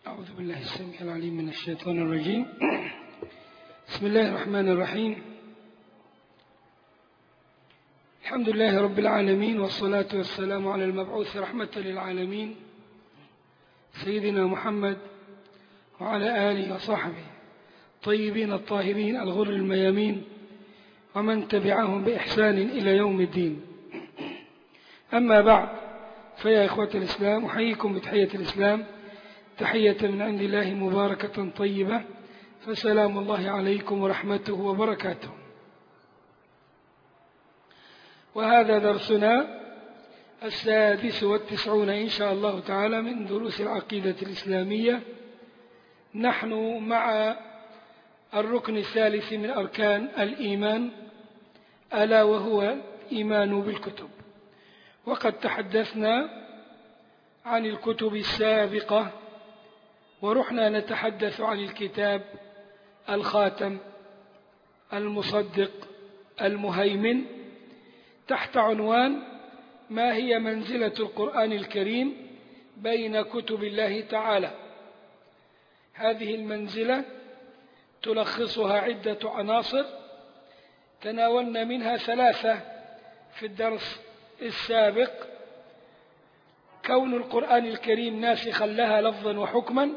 أعوذ بالله السميع العليم من الشيطان الرجيم بسم الله الرحمن الرحيم الحمد لله رب العالمين والصلاة والسلام على المبعوث رحمة للعالمين سيدنا محمد وعلى آله وصحبه طيبين الطاهرين الغر الميامين ومن تبعهم بإحسان إلى يوم الدين أما بعد فيا إخوة الإسلام أحييكم بتحية الإسلام تحية من عند الله مباركة طيبة فسلام الله عليكم ورحمته وبركاته وهذا درسنا السادس والتسعون إن شاء الله تعالى من دروس العقيدة الإسلامية نحن مع الركن الثالث من أركان الإيمان ألا وهو الإيمان بالكتب وقد تحدثنا عن الكتب السابقة ورحنا نتحدث عن الكتاب الخاتم المصدق المهيمن تحت عنوان ما هي منزلة القرآن الكريم بين كتب الله تعالى هذه المنزلة تلخصها عدة عناصر تناولنا منها ثلاثة في الدرس السابق كون القرآن الكريم ناسخا لها لفظا وحكما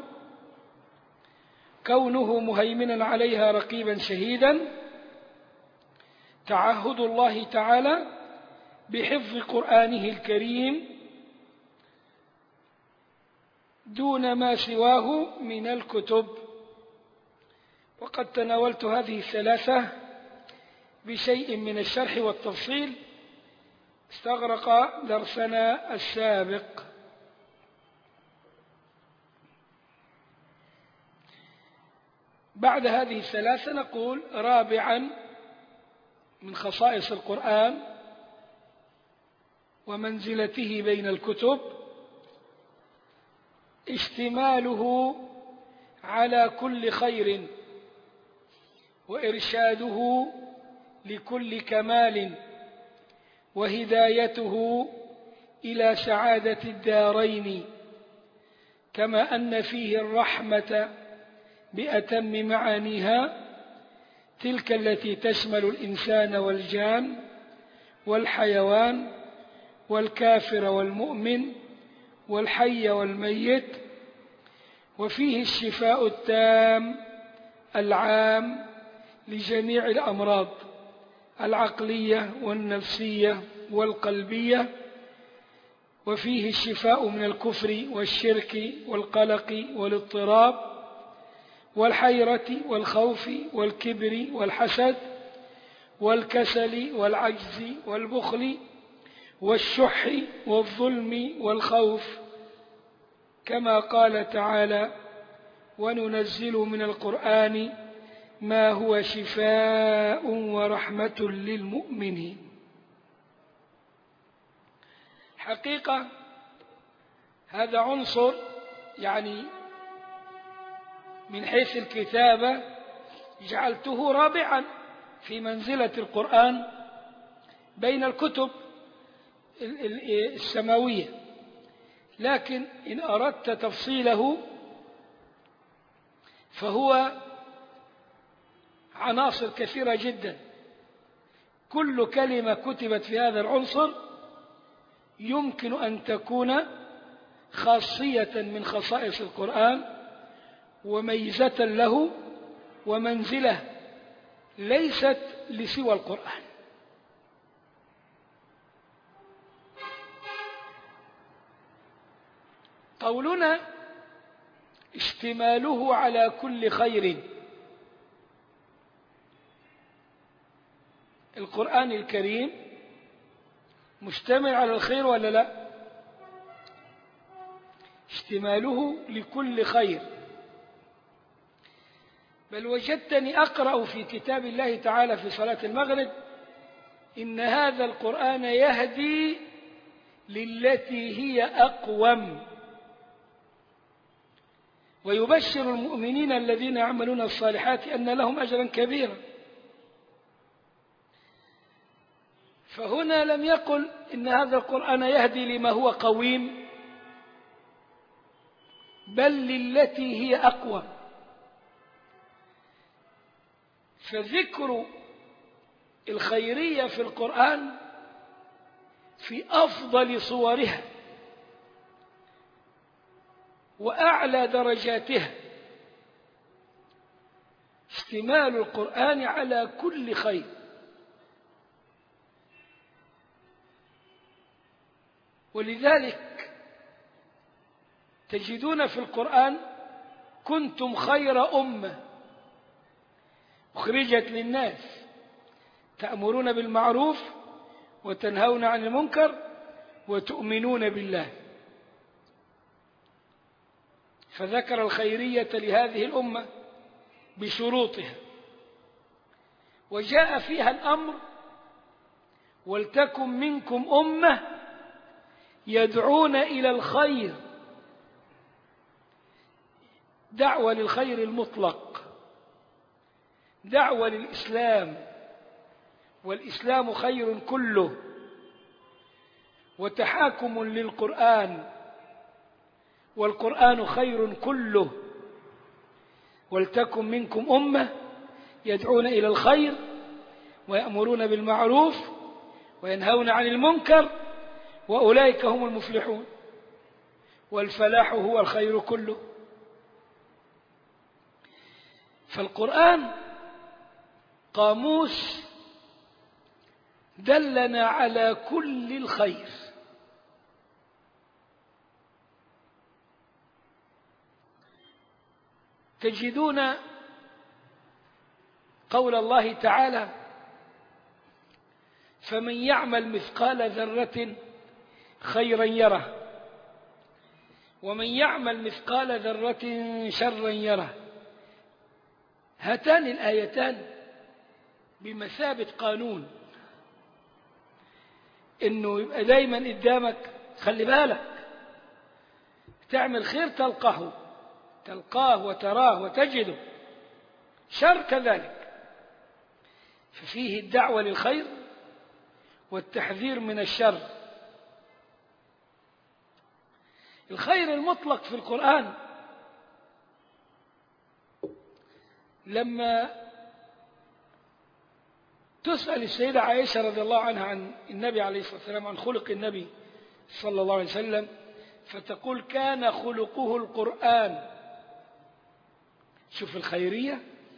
كونه مهيمنا عليها رقيبا شهيدا تعهد الله تعالى بحفظ قرآنه الكريم دون ما سواه من الكتب وقد تناولت هذه الثلاثة بشيء من الشرح والتفصيل استغرق درسنا السابق بعد هذه الثلاثة نقول رابعا من خصائص القرآن ومنزلته بين الكتب اشتماله على كل خير وإرشاده لكل كمال وهدايته إلى سعادة الدارين كما أن فيه الرحمة بأتم معانيها تلك التي تشمل الإنسان والجان والحيوان والكافر والمؤمن والحي والميت وفيه الشفاء التام العام لجميع الأمراض العقلية والنفسية والقلبية وفيه الشفاء من الكفر والشرك والقلق والاضطراب والحيرة والخوف والكبر والحسد والكسل والعجز والبخل والشح والظلم والخوف كما قال تعالى وننزل من القرآن ما هو شفاء ورحمة للمؤمنين حقيقة هذا عنصر يعني من حيث الكتابة جعلته رابعا في منزلة القرآن بين الكتب السماوية لكن إن أردت تفصيله فهو عناصر كثيرة جدا كل كلمة كتبت في هذا العنصر يمكن أن تكون خاصية من خصائص القرآن وميزة له ومنزلة ليست لسوى القرآن قولنا اشتماله على كل خير القرآن الكريم مشتمل على الخير ولا لا اشتماله لكل خير بل وجدتني أقرأ في كتاب الله تعالى في صلاة المغرب إن هذا القرآن يهدي للتي هي أقوم ويبشر المؤمنين الذين يعملون الصالحات أن لهم أجرا كبيرا فهنا لم يقل إن هذا القرآن يهدي لما هو قويم بل للتي هي أقوى فذكر الخيرية في القرآن في أفضل صورها وأعلى درجاتها اشتمال القرآن على كل خير ولذلك تجدون في القرآن كنتم خير أمة أخرجت للناس تأمرون بالمعروف وتنهون عن المنكر وتؤمنون بالله فذكر الخيرية لهذه الأمة بشروطها وجاء فيها الأمر ولتكن منكم أمة يدعون إلى الخير دعوة للخير المطلق دعوة للإسلام والإسلام خير كله وتحاكم للقرآن والقرآن خير كله ولتكن منكم أمة يدعون إلى الخير ويأمرون بالمعروف وينهون عن المنكر وأولئك هم المفلحون والفلاح هو الخير كله فالقرآن قاموس دلنا على كل الخير تجدون قول الله تعالى فمن يعمل مثقال ذرة خيرا يره ومن يعمل مثقال ذرة شرا يره هاتان الآيتان بمثابة قانون انه يبقى دايما قدامك خلي بالك تعمل خير تلقاه تلقاه وتراه وتجده شر كذلك ففيه الدعوة للخير والتحذير من الشر الخير المطلق في القرآن لما تسأل السيدة عائشة رضي الله عنها عن النبي عليه الصلاة والسلام عن خلق النبي صلى الله عليه وسلم فتقول كان خلقه القرآن شوف الخيرية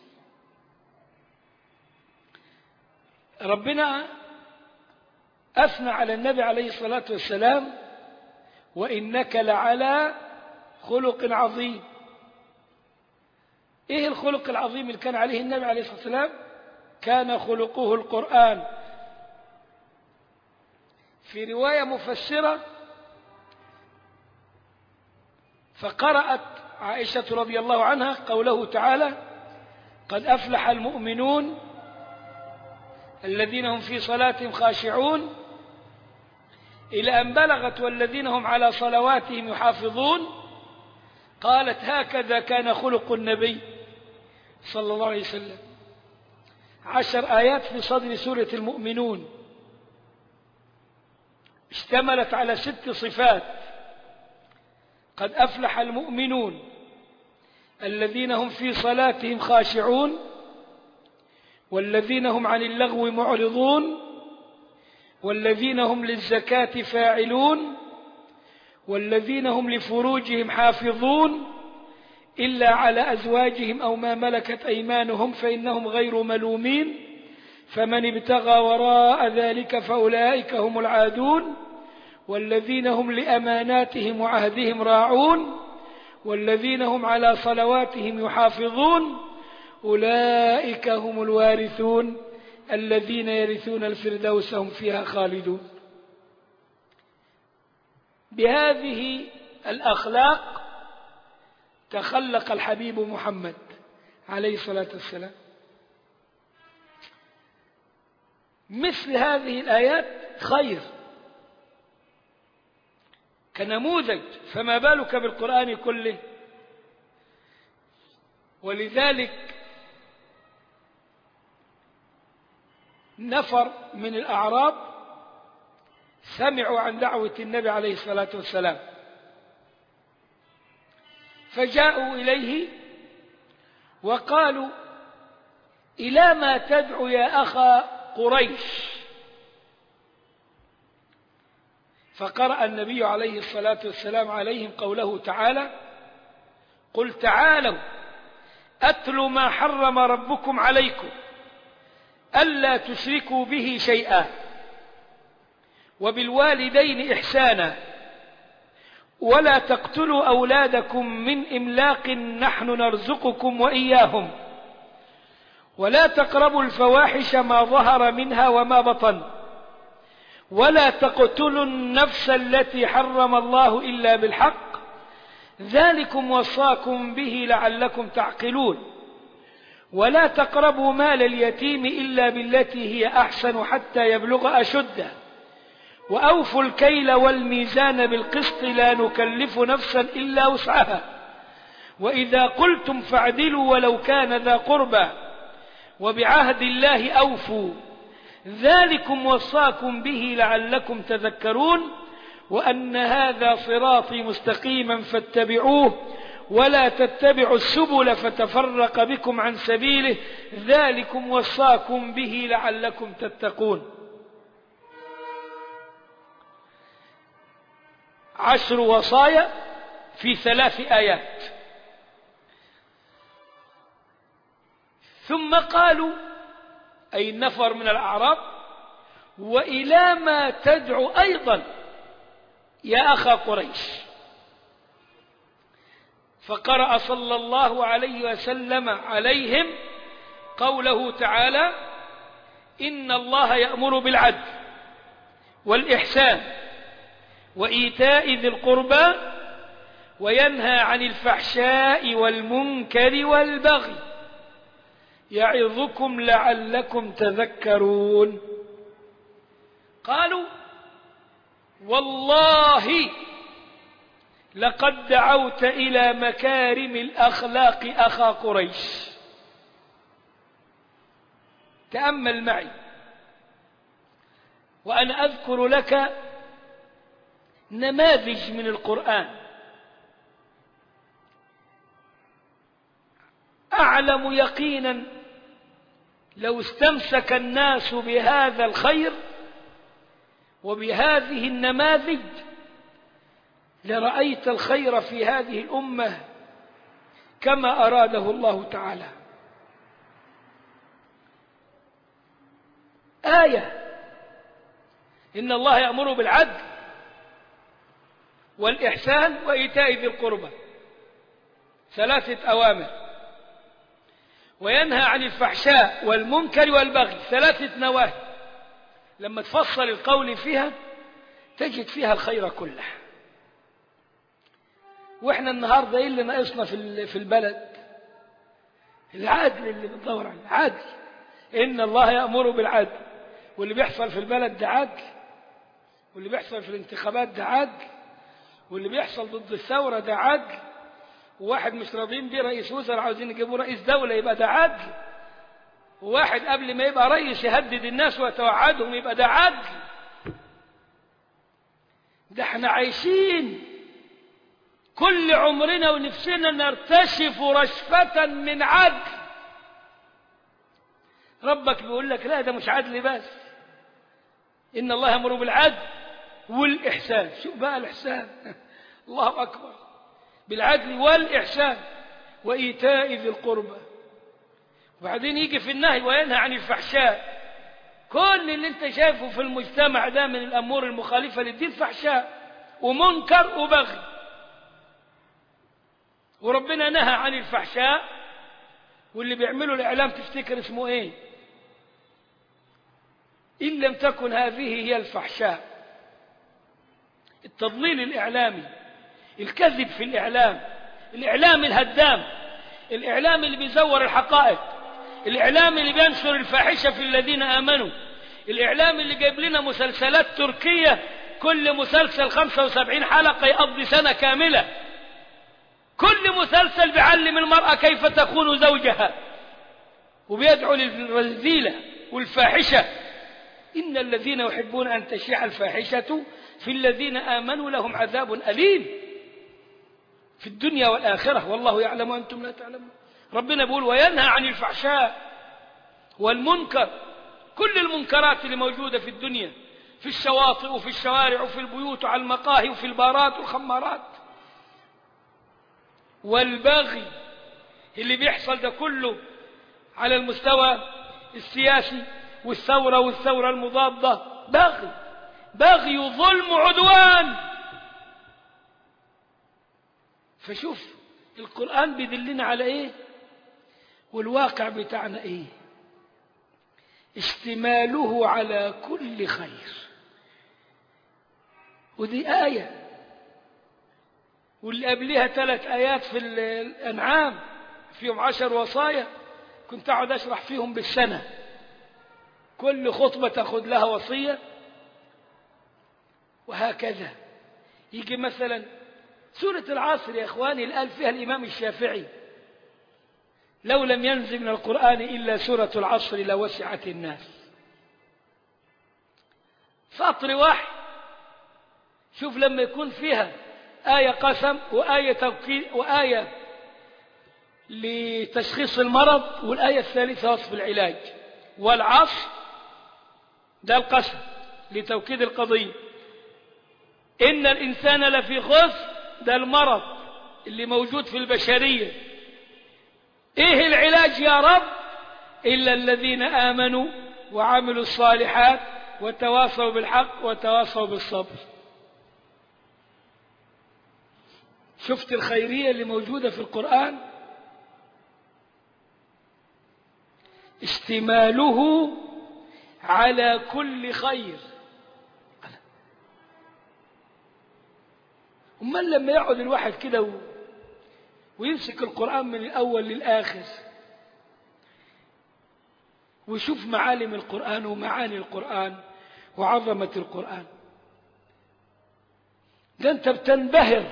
ربنا أثنى على النبي عليه الصلاة والسلام وإنك لعلى خلق عظيم إيه الخلق العظيم اللي كان عليه النبي عليه الصلاة والسلام كان خلقه القرآن في رواية مفسرة فقرأت عائشة رضي الله عنها قوله تعالى قد أفلح المؤمنون الذين هم في صلاتهم خاشعون إلى أن بلغت والذين هم على صلواتهم يحافظون قالت هكذا كان خلق النبي صلى الله عليه وسلم عشر آيات في صدر سورة المؤمنون اشتملت على ست صفات قد أفلح المؤمنون الذين هم في صلاتهم خاشعون والذين هم عن اللغو معرضون والذين هم للزكاة فاعلون والذين هم لفروجهم حافظون إلا على أزواجهم أو ما ملكت أيمانهم فإنهم غير ملومين فمن ابتغى وراء ذلك فأولئك هم العادون والذين هم لأماناتهم وعهدهم راعون والذين هم على صلواتهم يحافظون أولئك هم الوارثون الذين يرثون الفردوس هم فيها خالدون بهذه الأخلاق تخلق الحبيب محمد عليه الصلاة والسلام مثل هذه الآيات خير كنموذج فما بالك بالقرآن كله ولذلك نفر من الأعراب سمعوا عن دعوة النبي عليه الصلاة والسلام فجاءوا إليه وقالوا إلى ما تدعو يا أخا قريش فقرأ النبي عليه الصلاة والسلام عليهم قوله تعالى قل تعالوا أتل ما حرم ربكم عليكم ألا تشركوا به شيئا وبالوالدين إحسانا ولا تقتلوا أولادكم من إملاق نحن نرزقكم وإياهم ولا تقربوا الفواحش ما ظهر منها وما بطن ولا تقتلوا النفس التي حرم الله إلا بالحق ذلكم وصاكم به لعلكم تعقلون ولا تقربوا مال اليتيم إلا بالتي هي أحسن حتى يبلغ أشده وأوفوا الكيل والميزان بالقسط لا نكلف نفسا إلا وسعها وإذا قلتم فاعدلوا ولو كان ذا قربى وبعهد الله أوفوا ذلكم وصاكم به لعلكم تذكرون وأن هذا صراطي مستقيما فاتبعوه ولا تتبعوا السبل فتفرق بكم عن سبيله ذلكم وصاكم به لعلكم تتقون عشر وصايا في ثلاث آيات ثم قالوا أي النفر من الأعراب وإلى ما تدعو أيضا يا أخا قريش فقرأ صلى الله عليه وسلم عليهم قوله تعالى إن الله يأمر بالعدل والإحسان وإيتاء ذي القربى وينهى عن الفحشاء والمنكر والبغي يعظكم لعلكم تذكرون قالوا والله لقد دعوت إلى مكارم الأخلاق أخا قريش تأمل معي وأنا أذكر لك نماذج من القرآن أعلم يقينا لو استمسك الناس بهذا الخير وبهذه النماذج لرأيت الخير في هذه الأمة كما أراده الله تعالى آية إن الله يأمر بالعدل والإحسان وإيتاء ذي القربى ثلاثة أوامر وينهى عن الفحشاء والمنكر والبغي ثلاثة نواهي لما تفصل القول فيها تجد فيها الخير كله واحنا النهارده ايه اللي ناقصنا في في البلد العدل اللي بندور عليه عدل ان الله يامر بالعدل واللي بيحصل في البلد ده عدل واللي بيحصل في الانتخابات ده عدل واللي بيحصل ضد الثوره ده عدل وواحد مش راضيين بيه رئيس وزراء عاوزين يجيبوا رئيس دوله يبقى ده عدل وواحد قبل ما يبقى رئيس يهدد الناس ويتوعدهم يبقى ده عدل ده احنا عايشين كل عمرنا ونفسنا نرتشف رشفة من عدل ربك بيقول لك لا ده مش عدل بس إن الله يأمر بالعدل والإحسان شوف بقى الإحسان الله أكبر بالعدل والإحسان وإيتاء ذي القربى وبعدين يجي في النهي وينهى عن الفحشاء كل اللي انت شايفه في المجتمع ده من الأمور المخالفة للدين فحشاء ومنكر وبغي وربنا نهى عن الفحشاء واللي بيعملوا الإعلام تفتكر اسمه ايه إن لم تكن هذه هي الفحشاء التضليل الإعلامي الكذب في الإعلام الإعلام الهدام الإعلام اللي بيزور الحقائق الإعلام اللي بينشر الفاحشة في الذين آمنوا الإعلام اللي جايب لنا مسلسلات تركية كل مسلسل 75 حلقة يقضي سنة كاملة كل مسلسل بيعلم المرأة كيف تكون زوجها وبيدعو للرذيلة والفاحشة إن الذين يحبون أن تشيع الفاحشة في الذين آمنوا لهم عذاب أليم في الدنيا والآخرة والله يعلم وأنتم لا تعلمون ربنا بيقول وينهى عن الفحشاء والمنكر كل المنكرات اللي موجودة في الدنيا في الشواطئ وفي الشوارع وفي البيوت وعلى المقاهي وفي البارات والخمارات والبغي اللي بيحصل ده كله على المستوى السياسي والثورة والثورة المضادة بغي بغي وظلم وعدوان فشوف القرآن بيدلنا على ايه والواقع بتاعنا ايه اشتماله على كل خير ودي آية واللي قبلها ثلاث آيات في الأنعام فيهم عشر وصايا كنت أقعد أشرح فيهم بالسنة كل خطبة تأخذ لها وصية وهكذا يجي مثلا سورة العصر يا إخواني اللي قال فيها الإمام الشافعي لو لم ينزل من القرآن إلا سورة العصر لوسعت الناس سطر واحد شوف لما يكون فيها آية قسم وآية توكيد وآية لتشخيص المرض والآية الثالثة وصف العلاج والعصر ده القسم لتوكيد القضية إن الإنسان لفي خسر ده المرض اللي موجود في البشرية إيه العلاج يا رب إلا الذين آمنوا وعملوا الصالحات وتواصوا بالحق وتواصوا بالصبر شفت الخيرية اللي موجودة في القرآن اشتماله على كل خير أمال لما يقعد الواحد كده و... ويمسك القرآن من الأول للآخر ويشوف معالم القرآن ومعاني القرآن وعظمة القرآن ده أنت بتنبهر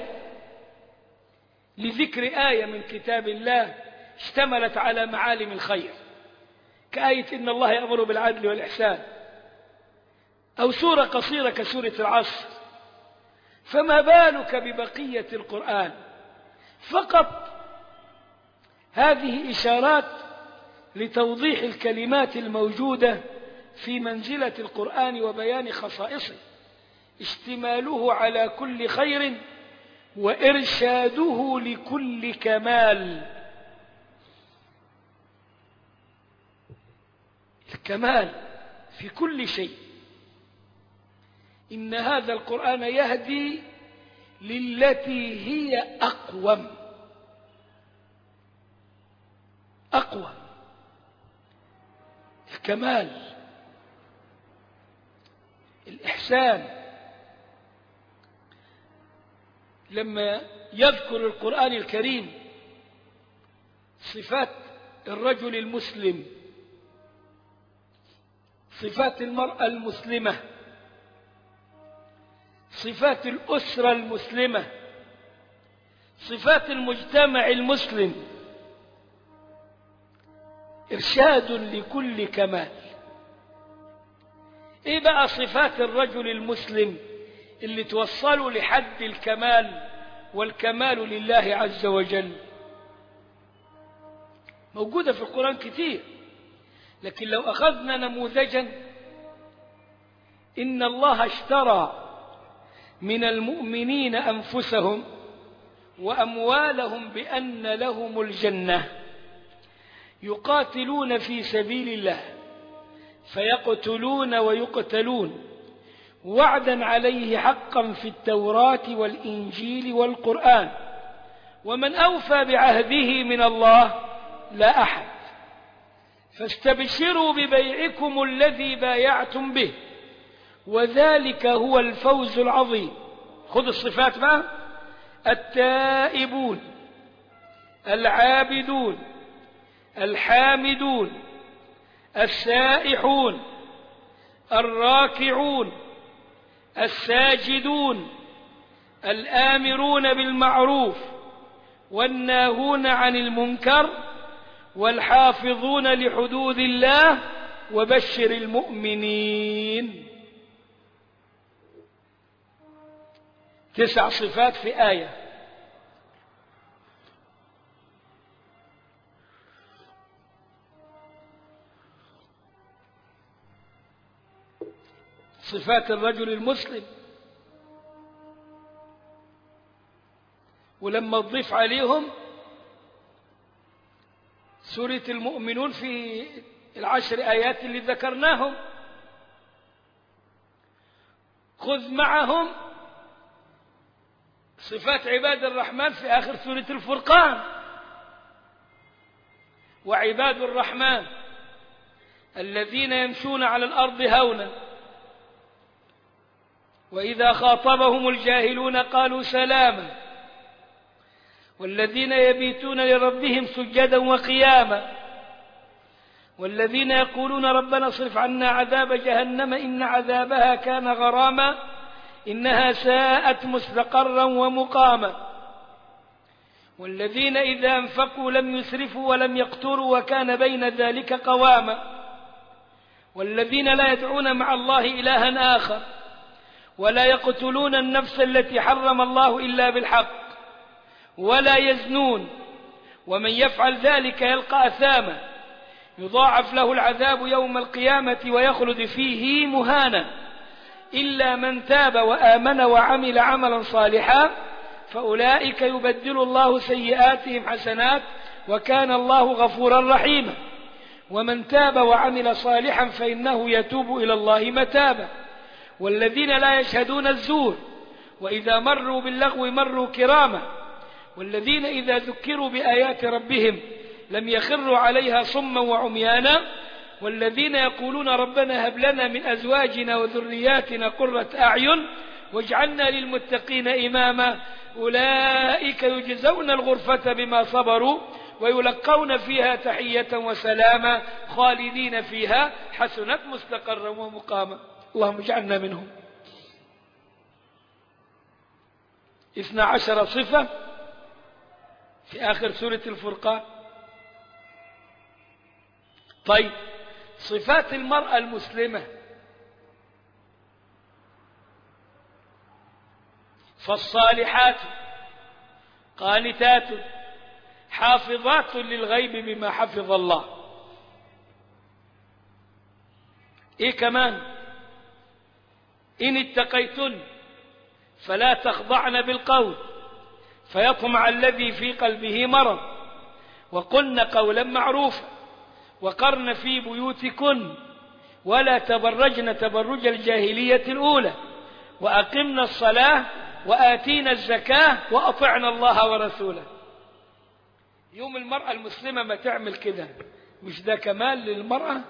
لذكر آية من كتاب الله اشتملت على معالم الخير كآية إن الله يأمر بالعدل والإحسان أو سورة قصيرة كسورة العصر فما بالك ببقية القرآن فقط هذه إشارات لتوضيح الكلمات الموجودة في منزلة القرآن وبيان خصائصه اشتماله على كل خير وإرشاده لكل كمال الكمال في كل شيء إن هذا القرآن يهدي للتي هي أقوم أقوى الكمال الإحسان لما يذكر القرآن الكريم صفات الرجل المسلم صفات المرأة المسلمة صفات الأسرة المسلمة صفات المجتمع المسلم إرشاد لكل كمال إيه بقى صفات الرجل المسلم اللي توصلوا لحد الكمال والكمال لله عز وجل موجودة في القرآن كثير لكن لو أخذنا نموذجا إن الله اشترى من المؤمنين أنفسهم وأموالهم بأن لهم الجنة يقاتلون في سبيل الله فيقتلون ويقتلون وعدا عليه حقا في التوراة والإنجيل والقرآن ومن أوفى بعهده من الله لا أحد فاستبشروا ببيعكم الذي بايعتم به وذلك هو الفوز العظيم خذ الصفات بقى التائبون العابدون الحامدون السائحون الراكعون الساجدون الآمرون بالمعروف والناهون عن المنكر والحافظون لحدود الله وبشر المؤمنين تسع صفات في آية صفات الرجل المسلم ولما تضيف عليهم سورة المؤمنون في العشر آيات اللي ذكرناهم خذ معهم صفات عباد الرحمن في آخر سورة الفرقان وعباد الرحمن الذين يمشون على الأرض هونا وإذا خاطبهم الجاهلون قالوا سلاما والذين يبيتون لربهم سجدا وقياما والذين يقولون ربنا اصرف عنا عذاب جهنم إن عذابها كان غراما إنها ساءت مستقرا ومقاما والذين إذا أنفقوا لم يسرفوا ولم يقتروا وكان بين ذلك قواما والذين لا يدعون مع الله إلها آخر ولا يقتلون النفس التي حرم الله إلا بالحق ولا يزنون ومن يفعل ذلك يلقى أثاما يضاعف له العذاب يوم القيامة ويخلد فيه مهانا إلا من تاب وآمن وعمل عملا صالحا فأولئك يبدل الله سيئاتهم حسنات وكان الله غفورا رحيما ومن تاب وعمل صالحا فإنه يتوب إلى الله متابا والذين لا يشهدون الزور وإذا مروا باللغو مروا كراما والذين إذا ذكروا بآيات ربهم لم يخروا عليها صما وعميانا والذين يقولون ربنا هب لنا من أزواجنا وذرياتنا قرة أعين واجعلنا للمتقين إماما أولئك يجزون الغرفة بما صبروا ويلقون فيها تحية وسلاما خالدين فيها حسنت مستقرا ومقاما اللهم اجعلنا منهم اثنا عشر صفة في آخر سورة الفرقان طيب صفات المرأة المسلمة فالصالحات قانتات حافظات للغيب بما حفظ الله ايه كمان ان اتقيتن فلا تخضعن بالقول فيطمع الذي في قلبه مرض وقلن قولا معروفا وقرن في بيوتكن ولا تبرجن تبرج الجاهلية الأولى وأقمنا الصلاة وآتينا الزكاة وأطعنا الله ورسوله يوم المرأة المسلمة ما تعمل كده مش ده كمال للمرأة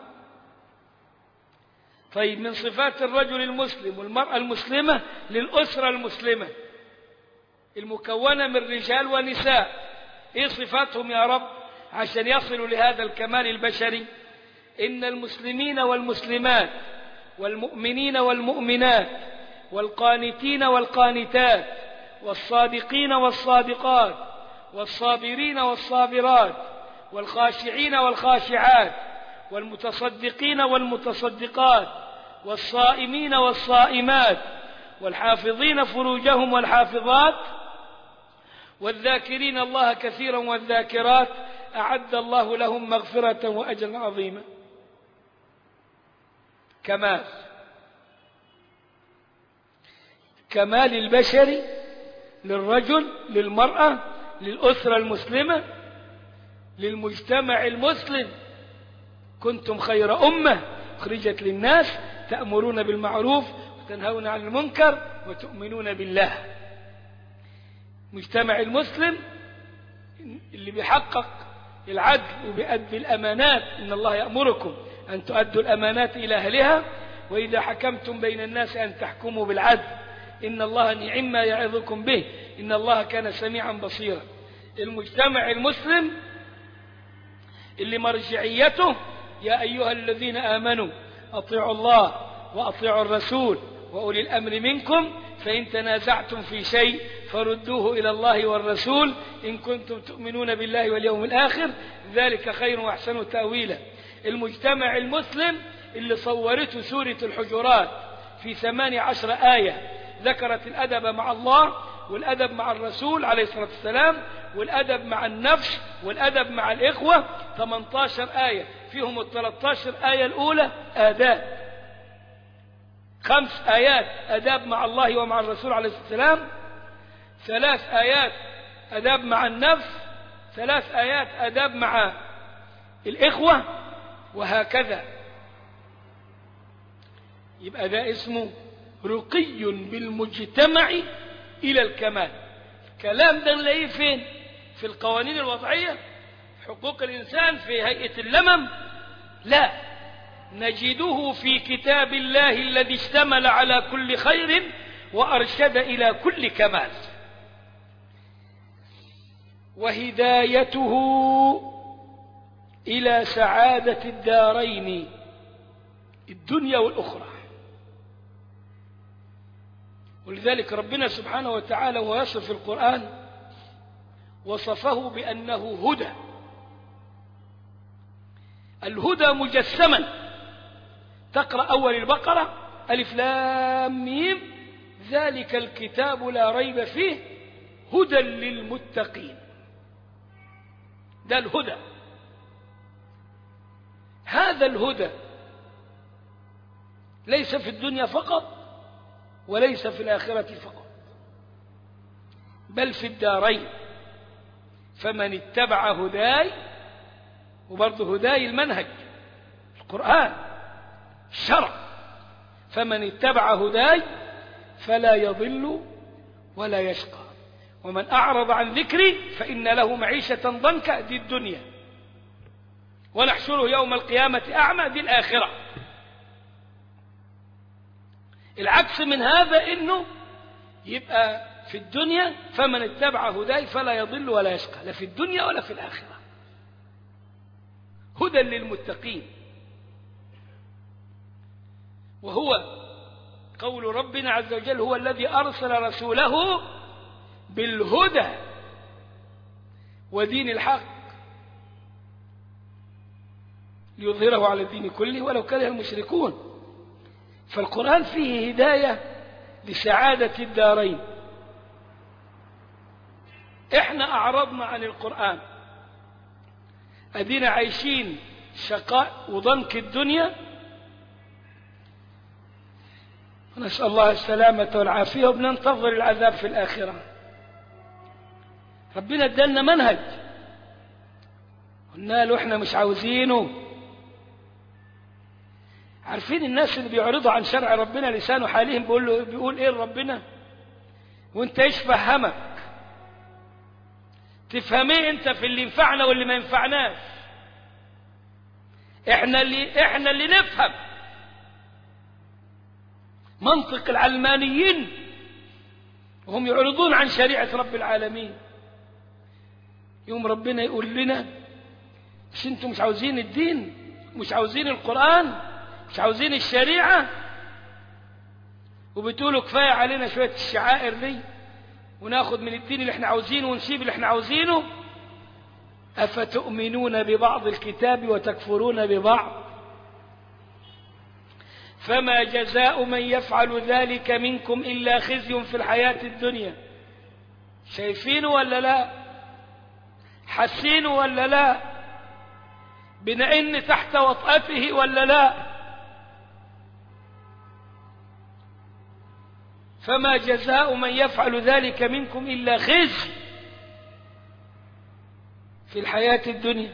طيب من صفات الرجل المسلم والمرأة المسلمة للأسرة المسلمة المكونة من رجال ونساء ايه صفاتهم يا رب عشان يصلوا لهذا الكمال البشري إن المسلمين والمسلمات والمؤمنين والمؤمنات والقانتين والقانتات والصادقين والصادقات والصابرين والصابرات والخاشعين والخاشعات والمتصدقين والمتصدقات والصائمين والصائمات والحافظين فروجهم والحافظات والذاكرين الله كثيرا والذاكرات أعد الله لهم مغفرة وأجرا عظيما كمال كمال البشر للرجل للمرأة للأسرة المسلمة للمجتمع المسلم كنتم خير أمة خرجت للناس تأمرون بالمعروف وتنهون عن المنكر وتؤمنون بالله مجتمع المسلم اللي بيحقق العدل وبيأدي الأمانات إن الله يأمركم أن تؤدوا الأمانات إلى أهلها وإذا حكمتم بين الناس أن تحكموا بالعدل إن الله نعم ما يعظكم به إن الله كان سميعا بصيرا المجتمع المسلم اللي مرجعيته يا أيها الذين آمنوا أطيعوا الله وأطيعوا الرسول وأولي الأمر منكم فإن تنازعتم في شيء فردوه إلى الله والرسول إن كنتم تؤمنون بالله واليوم الآخر ذلك خير وأحسن تأويلا المجتمع المسلم اللي صورته سورة الحجرات في ثمان عشر آية ذكرت الأدب مع الله والأدب مع الرسول عليه الصلاة والسلام والأدب مع النفس والأدب مع الإخوة 18 آية فيهم ال 13 آية الأولى آداب خمس آيات أداب مع الله ومع الرسول عليه الصلاة والسلام ثلاث آيات أداب مع النفس ثلاث آيات أداب مع الإخوة وهكذا يبقى ده اسمه رقي بالمجتمع إلى الكمال الكلام ده نلاقيه فين في القوانين الوضعية حقوق الإنسان في هيئة اللمم لا نجده في كتاب الله الذي اشتمل على كل خير وأرشد إلى كل كمال وهدايته إلى سعادة الدارين الدنيا والأخرى ولذلك ربنا سبحانه وتعالى وهو يصف القرآن وصفه بأنه هدى الهدى مجسما تقرأ أول البقرة ألف لام ميم ذلك الكتاب لا ريب فيه هدى للمتقين ده الهدى هذا الهدى ليس في الدنيا فقط وليس في الآخرة فقط بل في الدارين فمن اتبع هداي وبرضه هداي المنهج القرآن الشرع فمن اتبع هداي فلا يضل ولا يشقى ومن أعرض عن ذكري فإن له معيشة ضنكا دي الدنيا ونحشره يوم القيامة أعمى دي الآخرة العكس من هذا إنه يبقى في الدنيا فمن اتبع هداي فلا يضل ولا يشقى لا في الدنيا ولا في الآخرة هدى للمتقين وهو قول ربنا عز وجل هو الذي أرسل رسوله بالهدى ودين الحق ليظهره على الدين كله ولو كره المشركون فالقرآن فيه هداية لسعادة الدارين احنا أعرضنا عن القرآن أدينا عايشين شقاء وضنك الدنيا نسأل الله السلامة والعافية وبننتظر العذاب في الآخرة ربنا ادالنا منهج قلنا له احنا مش عاوزينه عارفين الناس اللي بيعرضوا عن شرع ربنا لسانه حالهم بيقول له بيقول ايه لربنا وانت ايش فهمك تفهم ايه انت في اللي ينفعنا واللي ما ينفعناش احنا اللي احنا اللي نفهم منطق العلمانيين وهم يعرضون عن شريعة رب العالمين يوم ربنا يقول لنا مش انتم مش عاوزين الدين مش عاوزين القرآن مش عاوزين الشريعة وبتقولوا كفاية علينا شوية الشعائر دي وناخد من الدين اللي احنا عاوزينه ونسيب اللي احنا عاوزينه أفتؤمنون ببعض الكتاب وتكفرون ببعض فما جزاء من يفعل ذلك منكم إلا خزي في الحياة الدنيا شايفينه ولا لا حسينه ولا لا بنئن تحت وطأته ولا لا فما جزاء من يفعل ذلك منكم إلا خزي في الحياة الدنيا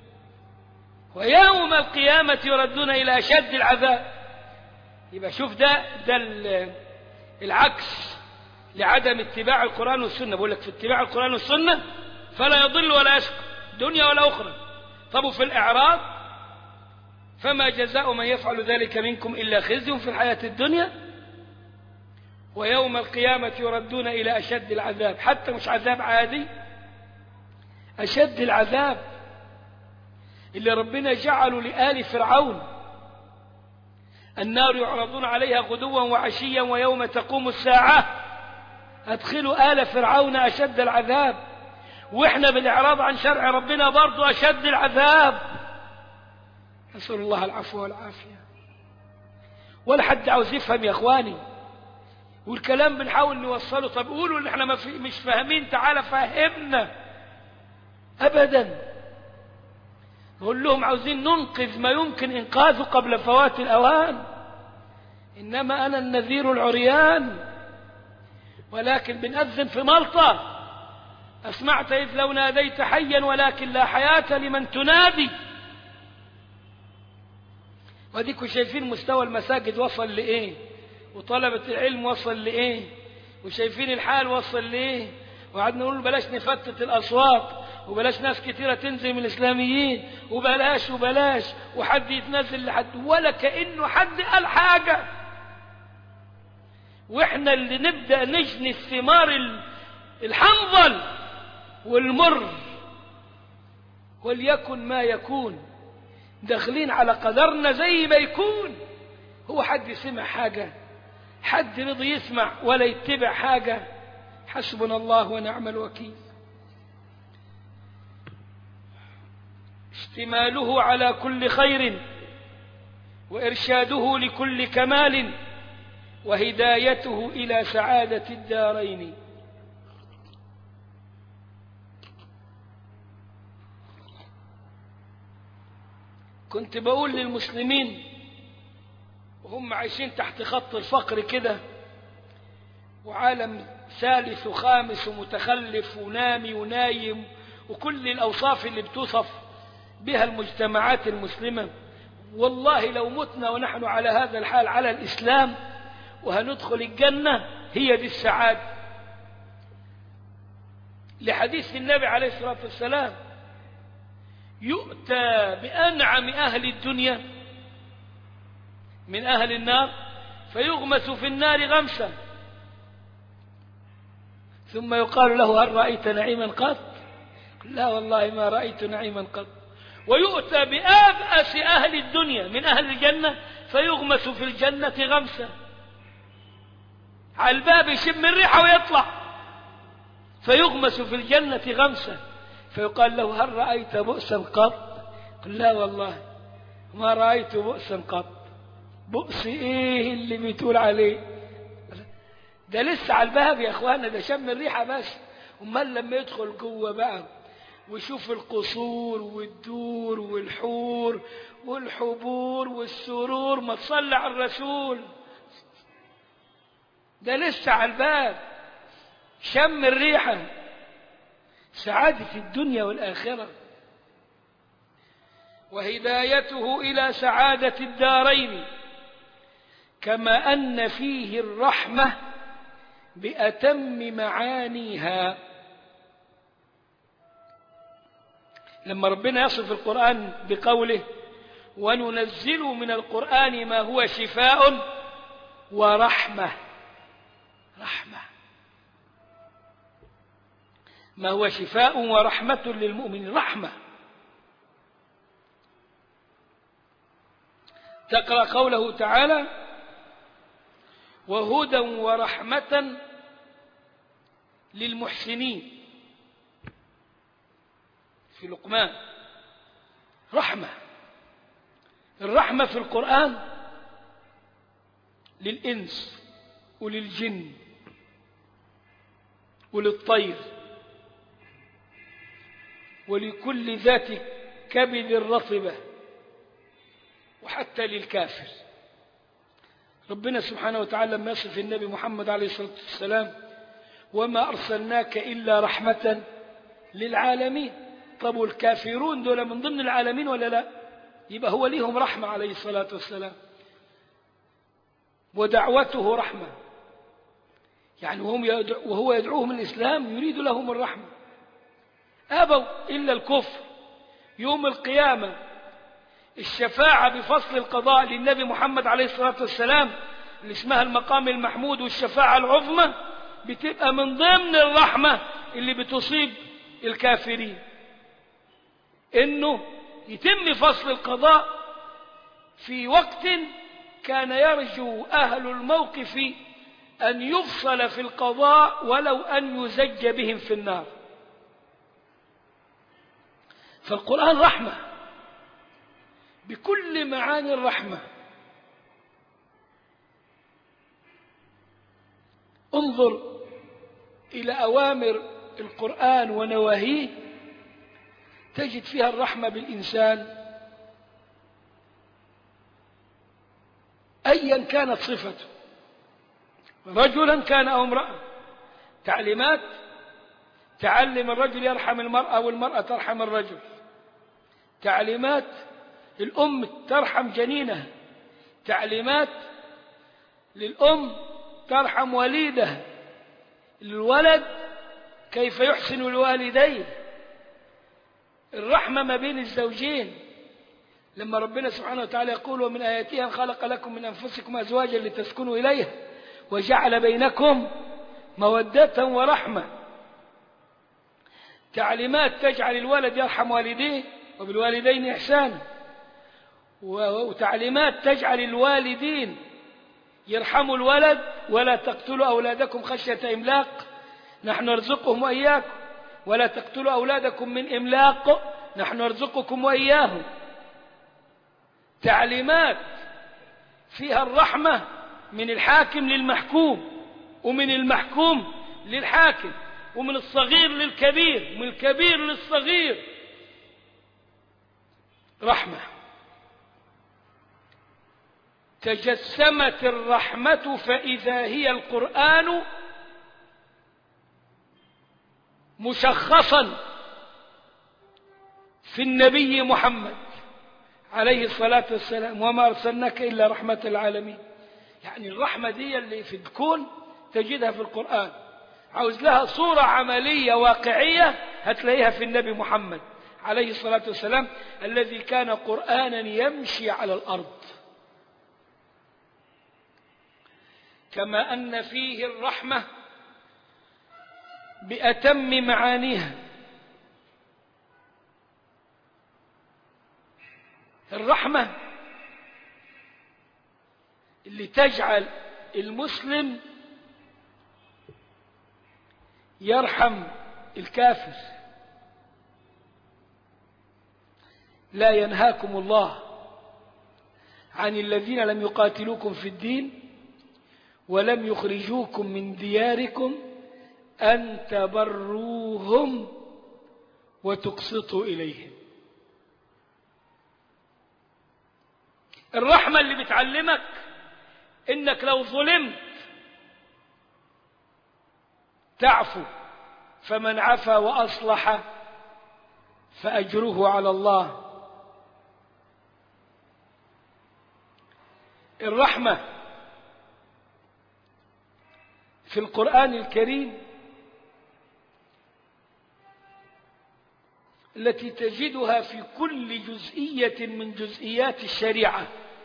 ويوم القيامة يردون إلى أشد العذاب يبقى شوف ده ده العكس لعدم اتباع القرآن والسنة بقول لك في اتباع القرآن والسنة فلا يضل ولا يشقى دنيا ولا أخرى طب وفي الإعراض فما جزاء من يفعل ذلك منكم إلا خزي في الحياة الدنيا ويوم القيامة يردون إلى أشد العذاب حتى مش عذاب عادي أشد العذاب اللي ربنا جعله لآل فرعون النار يعرضون عليها غدوا وعشيا ويوم تقوم الساعة أدخلوا آل فرعون أشد العذاب وإحنا بالإعراض عن شرع ربنا برضو أشد العذاب نسأل الله العفو والعافية ولا حد عاوز يفهم يا إخواني والكلام بنحاول نوصله طب قولوا ان احنا مش فاهمين تعالى فهمنا ابدا نقول لهم عاوزين ننقذ ما يمكن انقاذه قبل فوات الاوان إنما أنا النذير العريان ولكن بنأذن في ملطة أسمعت إذ لو ناديت حيا ولكن لا حياة لمن تنادي وديكوا شايفين مستوى المساجد وصل لإيه وطلبة العلم وصل لإيه وشايفين الحال وصل لإيه وقعدنا نقول بلاش نفتت الأصوات وبلاش ناس كتيرة تنزل من الإسلاميين وبلاش وبلاش وحد يتنزل لحد ولا كأنه حد قال حاجة وإحنا اللي نبدأ نجني الثمار الحنظل والمر وليكن ما يكون داخلين على قدرنا زي ما يكون هو حد سمع حاجة حد رضي يسمع ولا يتبع حاجة حسبنا الله ونعم الوكيل اشتماله على كل خير وإرشاده لكل كمال وهدايته إلى سعادة الدارين كنت بقول للمسلمين وهم عايشين تحت خط الفقر كده وعالم ثالث وخامس ومتخلف ونامي ونايم وكل الأوصاف اللي بتوصف بها المجتمعات المسلمة والله لو متنا ونحن على هذا الحال على الإسلام وهندخل الجنة هي دي السعادة لحديث النبي عليه الصلاة والسلام يؤتى بأنعم أهل الدنيا من أهل النار فيغمس في النار غمسا ثم يقال له هل رأيت نعيما قط لا والله ما رأيت نعيما قط ويؤتى بأبأس أهل الدنيا من أهل الجنة فيغمس في الجنة غمسا على الباب يشم الريحة ويطلع فيغمس في الجنة غمسا فيقال له هل رأيت بؤسا قط قل لا والله ما رأيت بؤسا قط بؤس ايه اللي بتقول عليه ده لسه على الباب يا اخوانا ده شم الريحة بس امال لما يدخل جوه بقى ويشوف القصور والدور والحور والحبور والسرور ما تصلي على الرسول ده لسه على الباب شم الريحة سعادة الدنيا والآخرة وهدايته إلى سعادة الدارين كما أن فيه الرحمة بأتم معانيها لما ربنا يصف القرآن بقوله وننزل من القرآن ما هو شفاء ورحمة رحمة ما هو شفاء ورحمة للمؤمن رحمة تقرأ قوله تعالى وهدى ورحمة للمحسنين في لقمان رحمة الرحمة في القرآن للإنس وللجن وللطير ولكل ذات كبد رطبة وحتى للكافر ربنا سبحانه وتعالى لما يصف النبي محمد عليه الصلاة والسلام وما أرسلناك إلا رحمة للعالمين طب والكافرون دول من ضمن العالمين ولا لا يبقى هو ليهم رحمة عليه الصلاة والسلام ودعوته رحمة يعني وهم يدعو وهو يدعوهم الإسلام يريد لهم الرحمة أبوا إلا الكفر يوم القيامة الشفاعة بفصل القضاء للنبي محمد عليه الصلاة والسلام اللي اسمها المقام المحمود والشفاعة العظمى بتبقى من ضمن الرحمة اللي بتصيب الكافرين انه يتم فصل القضاء في وقت كان يرجو اهل الموقف ان يفصل في القضاء ولو ان يزج بهم في النار فالقران رحمه بكل معاني الرحمه انظر الى اوامر القران ونواهيه تجد فيها الرحمة بالإنسان أيا كانت صفته رجلا كان أو امرأة تعليمات تعلم الرجل يرحم المرأة والمرأة ترحم الرجل تعليمات الأم ترحم جنينها تعليمات للأم ترحم وليدها الولد كيف يحسن الوالدين الرحمة ما بين الزوجين لما ربنا سبحانه وتعالى يقول ومن آياتها خلق لكم من أنفسكم أزواجا لتسكنوا إليها وجعل بينكم مودة ورحمة تعليمات تجعل الولد يرحم والديه وبالوالدين إحسانا وتعليمات تجعل الوالدين يرحموا الولد ولا تقتلوا أولادكم خشية إملاق نحن نرزقهم وإياكم ولا تقتلوا أولادكم من إملاق نحن نرزقكم وإياهم تعليمات فيها الرحمة من الحاكم للمحكوم ومن المحكوم للحاكم ومن الصغير للكبير ومن الكبير للصغير رحمة تجسمت الرحمة فإذا هي القرآن مشخصا في النبي محمد عليه الصلاة والسلام وما أرسلناك إلا رحمة العالمين يعني الرحمة دي اللي في الكون تجدها في القرآن عاوز لها صورة عملية واقعية هتلاقيها في النبي محمد عليه الصلاة والسلام الذي كان قرآنا يمشي على الأرض كما أن فيه الرحمة بأتم معانيها الرحمة اللي تجعل المسلم يرحم الكافر لا ينهاكم الله عن الذين لم يقاتلوكم في الدين ولم يخرجوكم من دياركم أن تبروهم وتقسطوا إليهم الرحمة اللي بتعلمك إنك لو ظلمت تعفو فمن عفا وأصلح فأجره على الله الرحمة في القرآن الكريم التي تجدها في كل جزئية من جزئيات الشريعة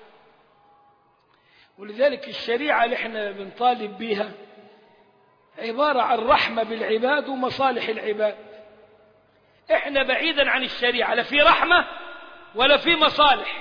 ولذلك الشريعة اللي احنا بنطالب بها عبارة عن رحمة بالعباد ومصالح العباد احنا بعيدا عن الشريعة لا في رحمة ولا في مصالح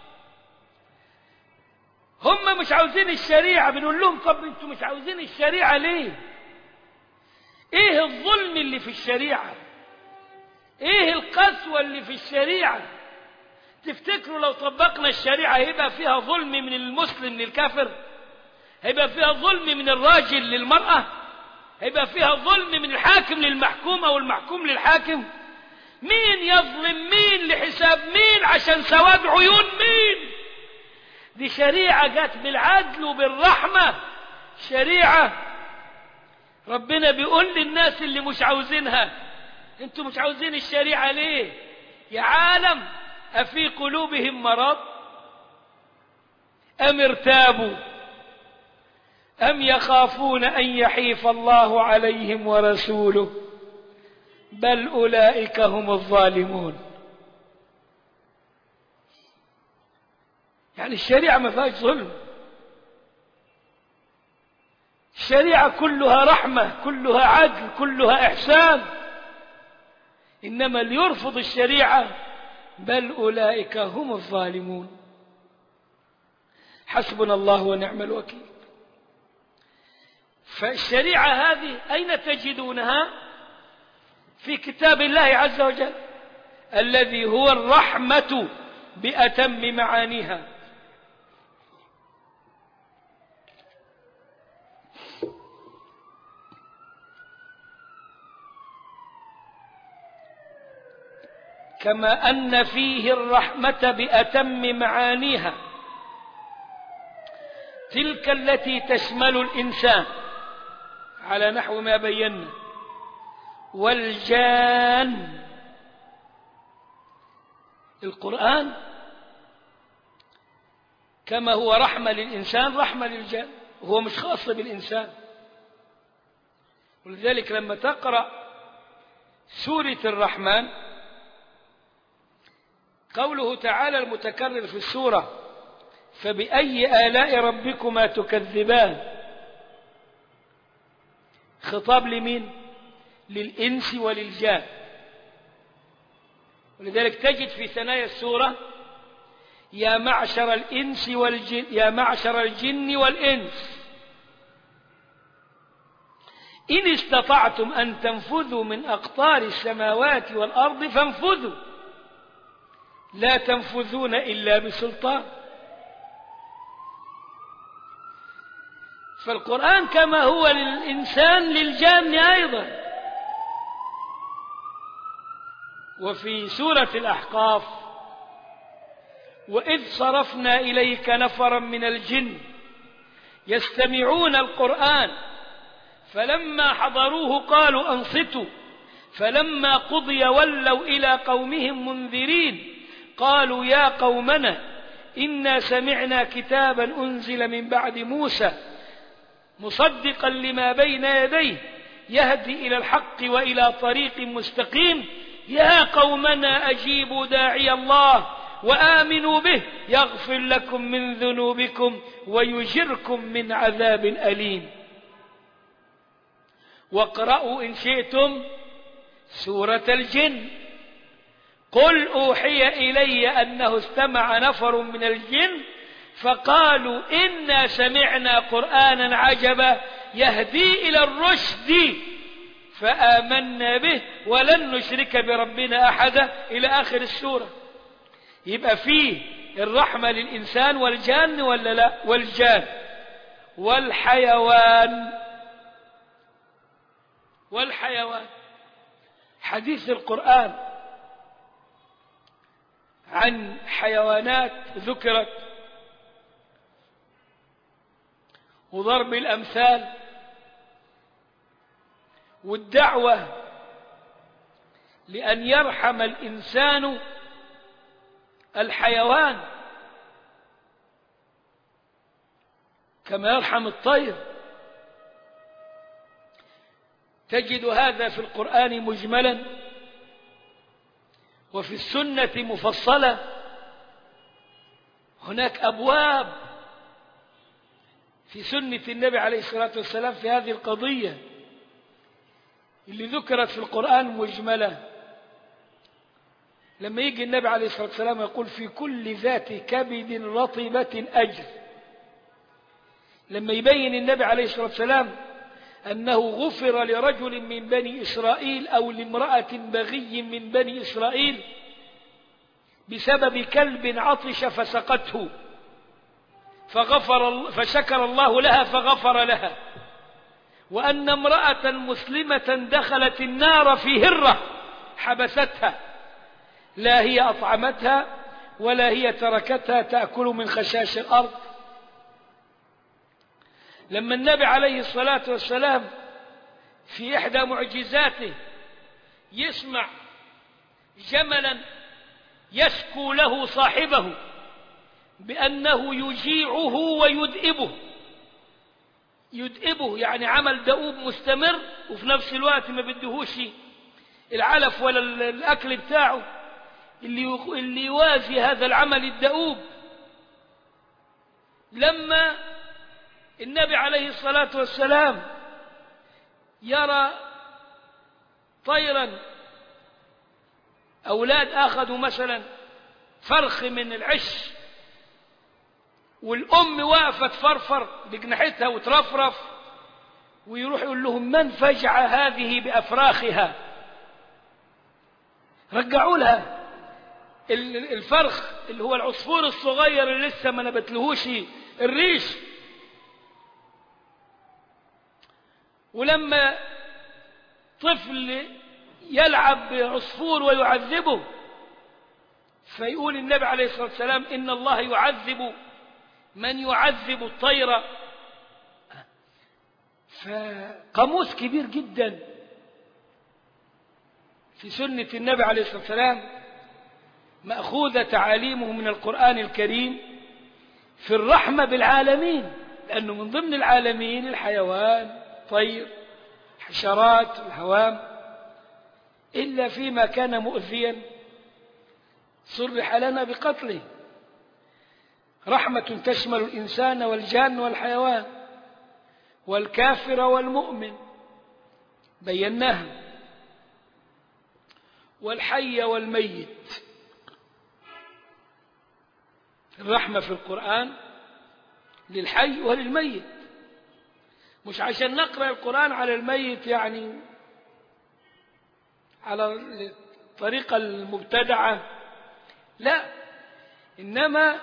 هم مش عاوزين الشريعة بنقول لهم طب انتوا مش عاوزين الشريعة ليه ايه الظلم اللي في الشريعة ايه القسوة اللي في الشريعة تفتكروا لو طبقنا الشريعة هيبقى فيها ظلم من المسلم للكافر هيبقى فيها ظلم من الراجل للمرأة هيبقى فيها ظلم من الحاكم للمحكوم او المحكوم للحاكم مين يظلم مين لحساب مين عشان سواد عيون مين دي شريعة جت بالعدل وبالرحمة شريعة ربنا بيقول للناس اللي مش عاوزينها انتوا مش عاوزين الشريعة ليه يا عالم أفي قلوبهم مرض أم ارتابوا أم يخافون أن يحيف الله عليهم ورسوله بل أولئك هم الظالمون يعني الشريعة ما فيهاش ظلم الشريعة كلها رحمة كلها عدل كلها إحسان إنما اللي يرفض الشريعة بل أولئك هم الظالمون حسبنا الله ونعم الوكيل فالشريعة هذه أين تجدونها في كتاب الله عز وجل الذي هو الرحمة بأتم معانيها كما أن فيه الرحمة بأتم معانيها فتلك التي تشمل الإنسان على نحو ما بينا والجان القرآن كما هو رحمة للإنسان رحمة للجان وهو مش خاص بالإنسان ولذلك لما تقرأ سورة الرحمن قوله تعالى المتكرر في السورة فبأي آلاء ربكما تكذبان خطاب لمين للإنس وللجان ولذلك تجد في ثنايا السورة يا معشر الإنس والجن يا معشر الجن والإنس إن استطعتم أن تنفذوا من أقطار السماوات والأرض فانفذوا لا تنفذون إلا بسلطان فالقرآن كما هو للإنسان للجان أيضا وفي سورة الأحقاف وإذ صرفنا إليك نفرا من الجن يستمعون القرآن فلما حضروه قالوا أنصتوا فلما قضي ولوا إلى قومهم منذرين قالوا يا قومنا إنا سمعنا كتابا أنزل من بعد موسى مصدقا لما بين يديه يهدي إلى الحق وإلى طريق مستقيم يا قومنا أجيبوا داعي الله وآمنوا به يغفر لكم من ذنوبكم ويجركم من عذاب أليم واقرأوا إن شئتم سورة الجن قل أوحي إلي أنه استمع نفر من الجن فقالوا إنا سمعنا قرآنا عجبا يهدي إلى الرشد فآمنا به ولن نشرك بربنا أحدا إلى آخر السورة يبقى فيه الرحمة للإنسان والجان ولا لا والجان والحيوان والحيوان حديث القرآن عن حيوانات ذكرت وضرب الأمثال والدعوة لأن يرحم الإنسان الحيوان كما يرحم الطير تجد هذا في القرآن مجملا وفي السنة مفصلة هناك أبواب في سنة النبي عليه الصلاة والسلام في هذه القضية اللي ذكرت في القرآن مجملة لما يجي النبي عليه الصلاة والسلام يقول في كل ذات كبد رطبة أجر لما يبين النبي عليه الصلاة والسلام أنه غفر لرجل من بني إسرائيل أو لامرأة بغي من بني إسرائيل بسبب كلب عطش فسقته فغفر فشكر الله لها فغفر لها وأن امرأة مسلمة دخلت النار في هرة حبستها لا هي أطعمتها ولا هي تركتها تأكل من خشاش الأرض لما النبي عليه الصلاة والسلام في إحدى معجزاته يسمع جملا يشكو له صاحبه بأنه يجيعه ويدئبه يدئبه يعني عمل دؤوب مستمر وفي نفس الوقت ما بدهوش العلف ولا الأكل بتاعه اللي اللي يوازي هذا العمل الدؤوب لما النبي عليه الصلاة والسلام يرى طيرا أولاد أخذوا مثلا فرخ من العش والأم واقفة تفرفر بجناحتها وترفرف ويروح يقول لهم من فجع هذه بأفراخها رجعوا لها الفرخ اللي هو العصفور الصغير اللي لسه ما نبتلهوش الريش ولما طفل يلعب بعصفور ويعذبه فيقول النبي عليه الصلاة والسلام إن الله يعذب من يعذب الطير فقاموس كبير جدا في سنة النبي عليه الصلاة والسلام مأخوذة تعاليمه من القرآن الكريم في الرحمة بالعالمين لأنه من ضمن العالمين الحيوان طير حشرات الهوام إلا فيما كان مؤذيا صرح لنا بقتله رحمة تشمل الإنسان والجان والحيوان والكافر والمؤمن بيناها والحي والميت الرحمة في القرآن للحي وللميت مش عشان نقرأ القرآن على الميت يعني على الطريقة المبتدعة لا إنما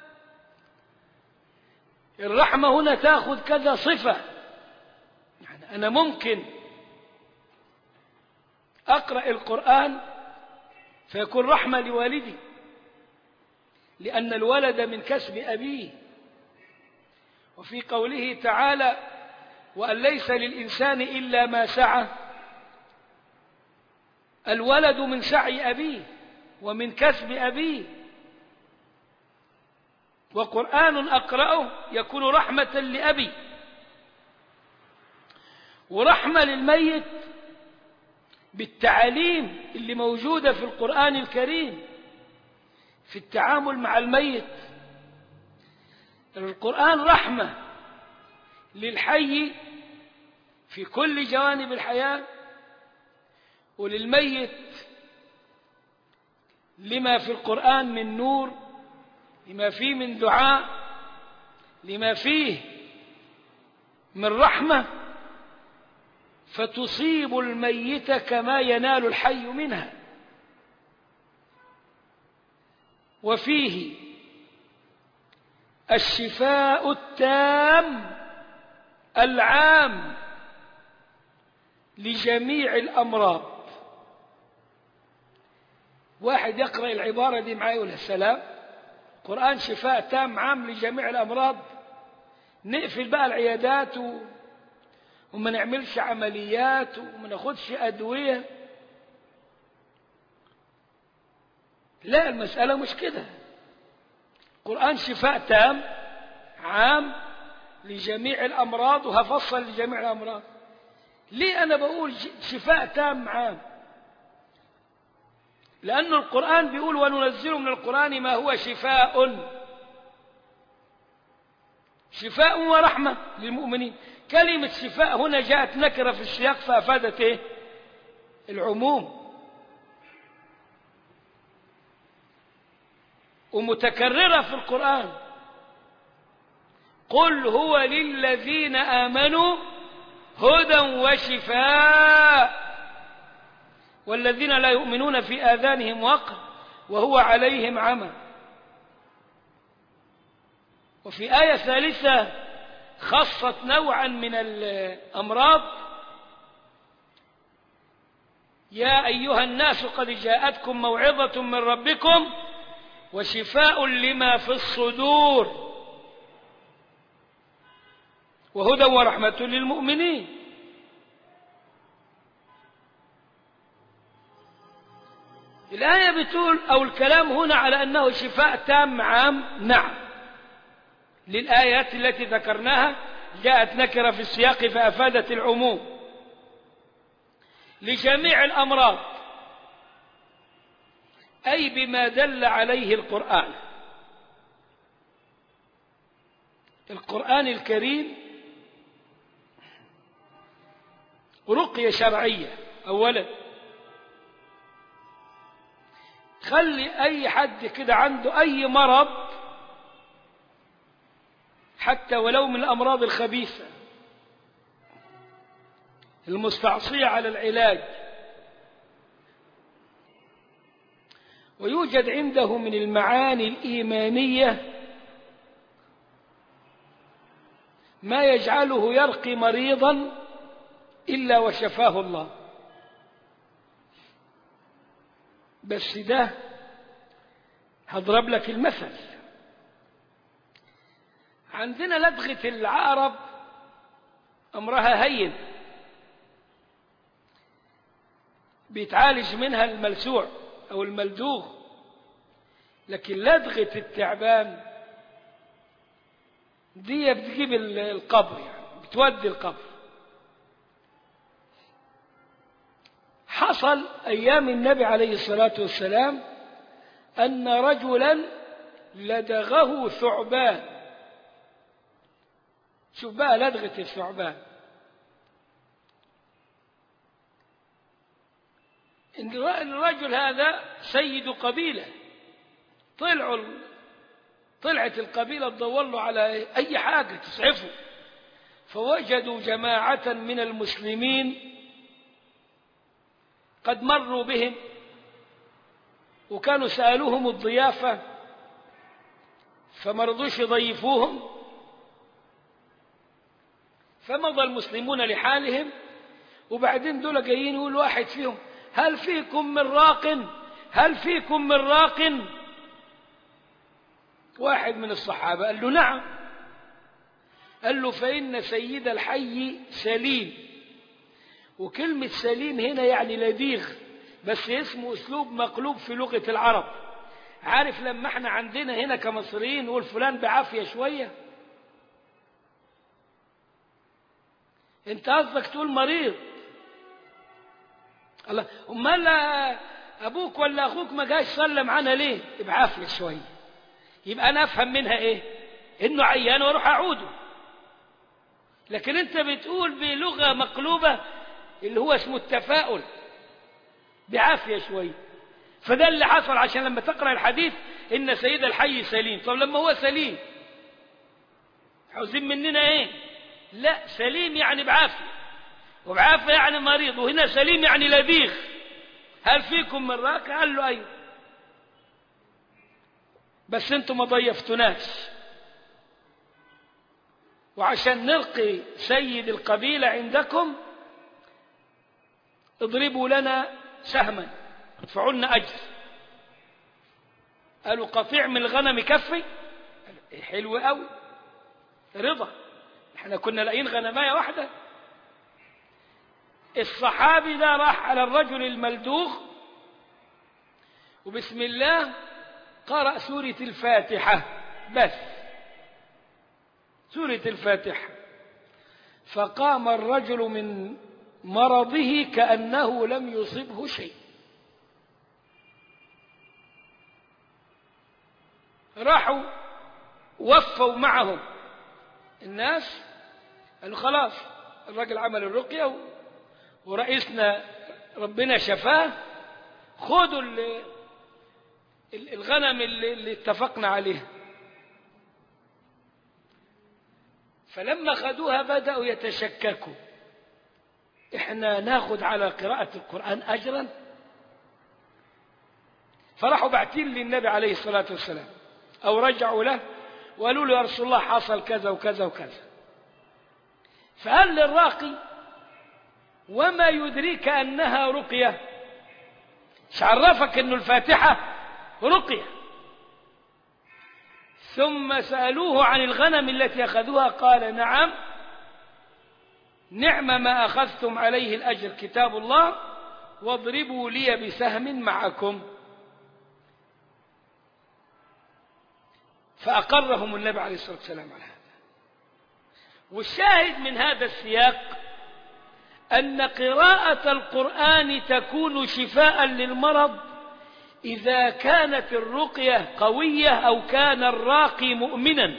الرحمة هنا تأخذ كذا صفة يعني أنا ممكن أقرأ القرآن فيكون رحمة لوالدي لأن الولد من كسب أبيه وفي قوله تعالى وأن ليس للإنسان إلا ما سعى الولد من سعي أبيه ومن كسب أبيه وقرآن أقرأه يكون رحمة لأبي ورحمة للميت بالتعاليم اللي موجودة في القرآن الكريم في التعامل مع الميت القرآن رحمة للحي في كل جوانب الحياة وللميت لما في القرآن من نور لما فيه من دعاء لما فيه من رحمة فتصيب الميت كما ينال الحي منها وفيه الشفاء التام العام لجميع الأمراض واحد يقرأ العبارة دي معي ولا السلام قرآن شفاء تام عام لجميع الأمراض نقفل بقى العيادات و... وما نعملش عمليات وما ناخدش أدوية لا المسألة مش كده القرآن شفاء تام عام لجميع الأمراض وهفصل لجميع الأمراض ليه أنا بقول شفاء تام عام لأن القرآن بيقول وننزل من القرآن ما هو شفاء شفاء ورحمة للمؤمنين كلمة شفاء هنا جاءت نكرة في السياق فأفادت إيه؟ العموم ومتكررة في القرآن قل هو للذين آمنوا هدى وشفاء والذين لا يؤمنون في آذانهم وقر وهو عليهم عمى وفي آية ثالثة خصت نوعا من الأمراض يا أيها الناس قد جاءتكم موعظة من ربكم وشفاء لما في الصدور وهدى ورحمة للمؤمنين الآية بتقول أو الكلام هنا على أنه شفاء تام عام نعم للآيات التي ذكرناها جاءت نكرة في السياق فأفادت العموم لجميع الأمراض أي بما دل عليه القرآن القرآن الكريم رقية شرعية أولا خلي أي حد كده عنده أي مرض حتى ولو من الأمراض الخبيثة المستعصية على العلاج ويوجد عنده من المعاني الإيمانية ما يجعله يرقي مريضا إلا وشفاه الله بس ده هضرب لك المثل عندنا لدغة العقرب أمرها هين بيتعالج منها الملسوع أو الملدوغ لكن لدغة التعبان دي بتجيب القبر يعني بتودي القبر حصل أيام النبي عليه الصلاة والسلام أن رجلا لدغه ثعبان شوف بقى لدغة الثعبان الرجل هذا سيد قبيلة طلعوا طلعت القبيلة تدور له على أي حاجة تسعفه فوجدوا جماعة من المسلمين قد مروا بهم وكانوا سألوهم الضيافة فما رضوش يضيفوهم فمضى المسلمون لحالهم وبعدين دول جايين يقول واحد فيهم هل فيكم من راق هل فيكم من راق واحد من الصحابة قال له نعم قال له فإن سيد الحي سليم وكلمة سليم هنا يعني لديغ بس اسمه أسلوب مقلوب في لغة العرب عارف لما احنا عندنا هنا كمصريين نقول فلان بعافية شوية انت قصدك تقول مريض الله امال ابوك ولا اخوك ما جاش صلى معانا ليه بعافية شوية يبقى انا افهم منها ايه انه عيان واروح اعوده لكن انت بتقول بلغة مقلوبة اللي هو اسمه التفاؤل بعافية شوية فده اللي حصل عشان لما تقرأ الحديث إن سيد الحي سليم طب لما هو سليم عاوزين مننا إيه لا سليم يعني بعافية وبعافية يعني مريض وهنا سليم يعني لديغ هل فيكم من راك قال له أيوه بس انتم ما ضيفتناش وعشان نلقي سيد القبيلة عندكم اضربوا لنا سهما ادفعوا لنا أجر قالوا قطيع من الغنم يكفي حلو قوي رضا احنا كنا لاقيين غنماية واحدة الصحابي ده راح على الرجل الملدوغ وبسم الله قرأ سورة الفاتحة بس سورة الفاتحة فقام الرجل من مرضه كأنه لم يصبه شيء راحوا وفوا معهم الناس قالوا خلاص الراجل عمل الرقية ورئيسنا ربنا شفاه خدوا الغنم اللي, اللي اتفقنا عليها فلما خدوها بدأوا يتشككوا احنا ناخد على قراءة القرآن أجرا فراحوا باعتين للنبي عليه الصلاة والسلام أو رجعوا له وقالوا له يا رسول الله حصل كذا وكذا وكذا فقال للراقي وما يدريك أنها رقية مش عرفك أن الفاتحة رقية ثم سألوه عن الغنم التي أخذوها قال نعم نعم ما أخذتم عليه الأجر كتاب الله واضربوا لي بسهم معكم فأقرهم النبي عليه الصلاة والسلام على هذا والشاهد من هذا السياق أن قراءة القرآن تكون شفاء للمرض إذا كانت الرقية قوية أو كان الراقي مؤمنا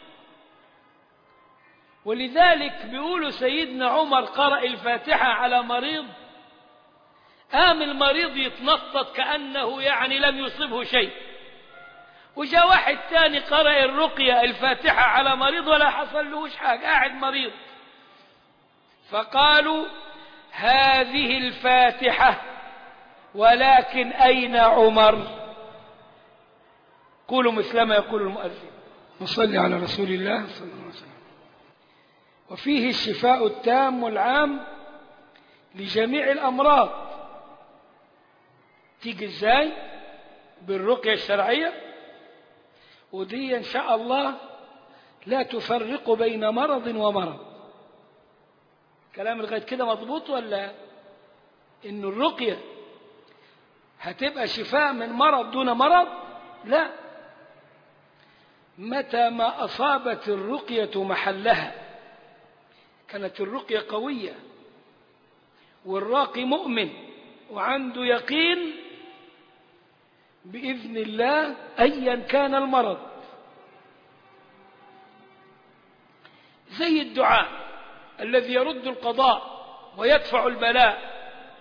ولذلك بيقولوا سيدنا عمر قرأ الفاتحة على مريض قام المريض يتنطط كأنه يعني لم يصبه شيء وجاء واحد تاني قرأ الرقية الفاتحة على مريض ولا حصل لهش حاجة قاعد مريض فقالوا هذه الفاتحة ولكن أين عمر قولوا مثل ما يقول المؤذن نصلي على رسول الله صلى الله عليه وسلم وفيه الشفاء التام العام لجميع الأمراض تيجي ازاي بالرقية الشرعية ودي إن شاء الله لا تفرق بين مرض ومرض كلام لغاية كده مضبوط ولا إن الرقية هتبقى شفاء من مرض دون مرض لا متى ما أصابت الرقية محلها كانت الرقية قوية والراقي مؤمن وعنده يقين بإذن الله أيا كان المرض زي الدعاء الذي يرد القضاء ويدفع البلاء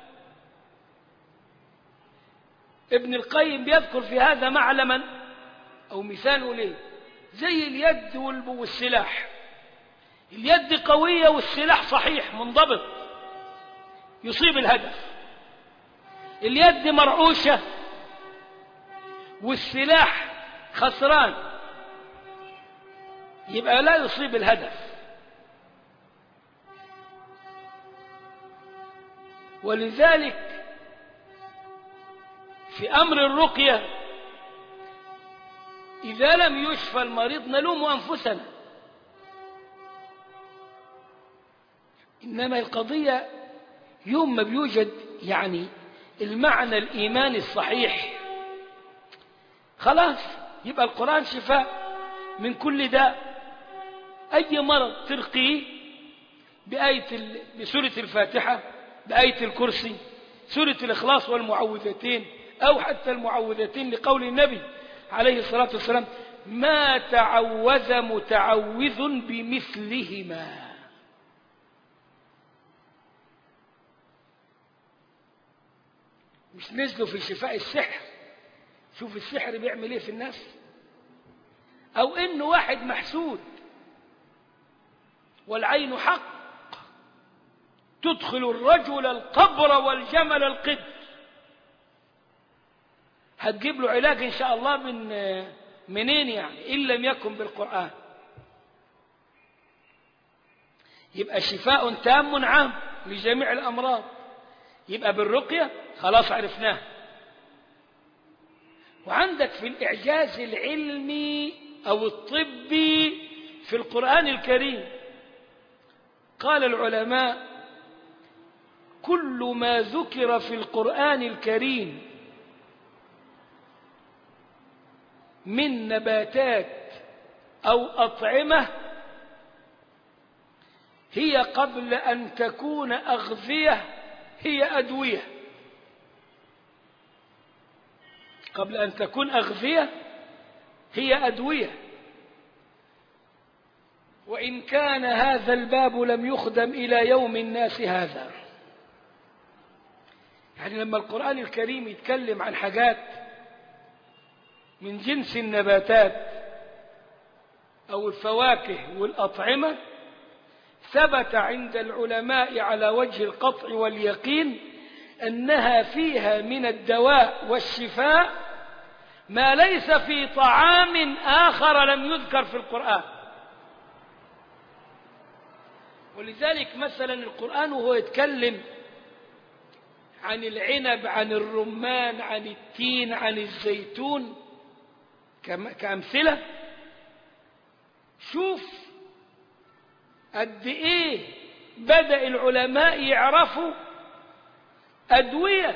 ابن القيم بيذكر في هذا معلما أو مثال ليه زي اليد والسلاح اليد قوية والسلاح صحيح منضبط يصيب الهدف اليد مرعوشة والسلاح خسران يبقى لا يصيب الهدف ولذلك في أمر الرقية إذا لم يشفى المريض نلوم أنفسنا إنما القضية يوم ما بيوجد يعني المعنى الإيماني الصحيح خلاص يبقى القرآن شفاء من كل داء أي مرض ترقيه بآية بسورة الفاتحة بآية الكرسي سورة الإخلاص والمعوذتين أو حتى المعوذتين لقول النبي عليه الصلاة والسلام ما تعوذ متعوذ بمثلهما مش نزلوا في شفاء السحر شوف السحر بيعمل ايه في الناس او انه واحد محسود والعين حق تدخل الرجل القبر والجمل القدر هتجيب له علاج ان شاء الله من منين يعني ان لم يكن بالقران يبقى شفاء تام عام لجميع الامراض يبقى بالرقيه خلاص عرفناه وعندك في الاعجاز العلمي او الطبي في القران الكريم قال العلماء كل ما ذكر في القران الكريم من نباتات او اطعمه هي قبل ان تكون اغذيه هي ادويه قبل ان تكون اغذيه هي ادويه وان كان هذا الباب لم يخدم الى يوم الناس هذا يعني لما القران الكريم يتكلم عن حاجات من جنس النباتات أو الفواكه والأطعمة ثبت عند العلماء على وجه القطع واليقين أنها فيها من الدواء والشفاء ما ليس في طعام آخر لم يذكر في القرآن ولذلك مثلا القرآن وهو يتكلم عن العنب عن الرمان عن التين عن الزيتون كأمثلة شوف قد إيه بدأ العلماء يعرفوا أدوية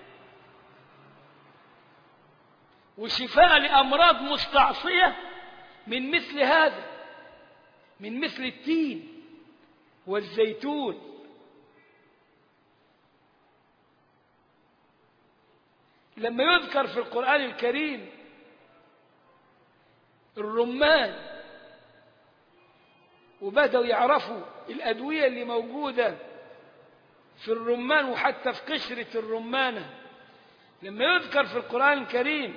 وشفاء لأمراض مستعصية من مثل هذا من مثل التين والزيتون لما يذكر في القرآن الكريم الرمان وبدأوا يعرفوا الأدوية اللي موجودة في الرمان وحتى في قشرة الرمانة لما يذكر في القرآن الكريم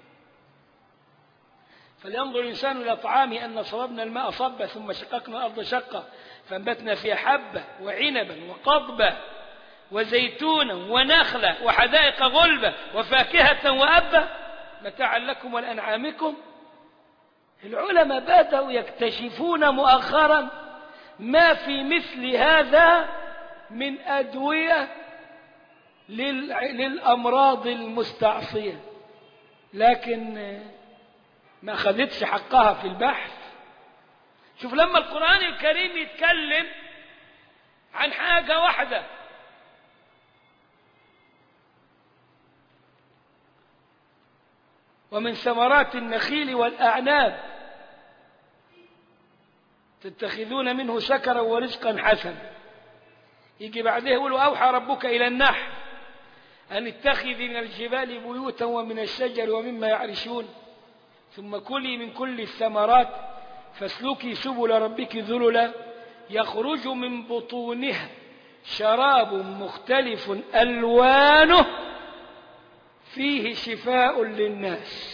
فلينظر الإنسان إلى طعامه أن صببنا الماء صبا ثم شققنا الأرض شقا فأنبتنا فيها حبة وعنبا وقضبا وزيتونا ونخلة وحدائق غلبة وفاكهة وأبا متاعا لكم ولأنعامكم العلماء بدأوا يكتشفون مؤخرا ما في مثل هذا من أدوية للأمراض المستعصية لكن ما خذتش حقها في البحث شوف لما القرآن الكريم يتكلم عن حاجة واحدة ومن ثمرات النخيل والأعناب تتخذون منه سكرا ورزقا حسنا يجي بعدها يقول أوحى ربك إلى النحل أن اتخذي من الجبال بيوتا ومن الشجر ومما يعرشون ثم كلي من كل الثمرات فاسلكي سبل ربك ذللا يخرج من بطونها شراب مختلف ألوانه فيه شفاء للناس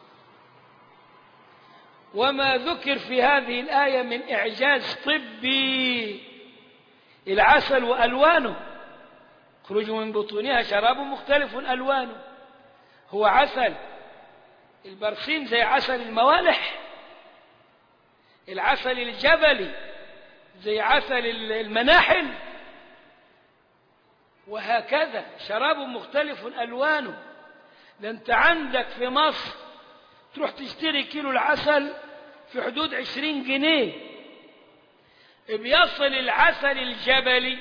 وما ذكر في هذه الآية من إعجاز طبي العسل وألوانه يخرج من بطونها شراب مختلف ألوانه هو عسل البرسيم زي عسل الموالح العسل الجبلي زي عسل المناحل وهكذا شراب مختلف ألوانه ده أنت عندك في مصر تروح تشتري كيلو العسل في حدود عشرين جنيه بيصل العسل الجبلي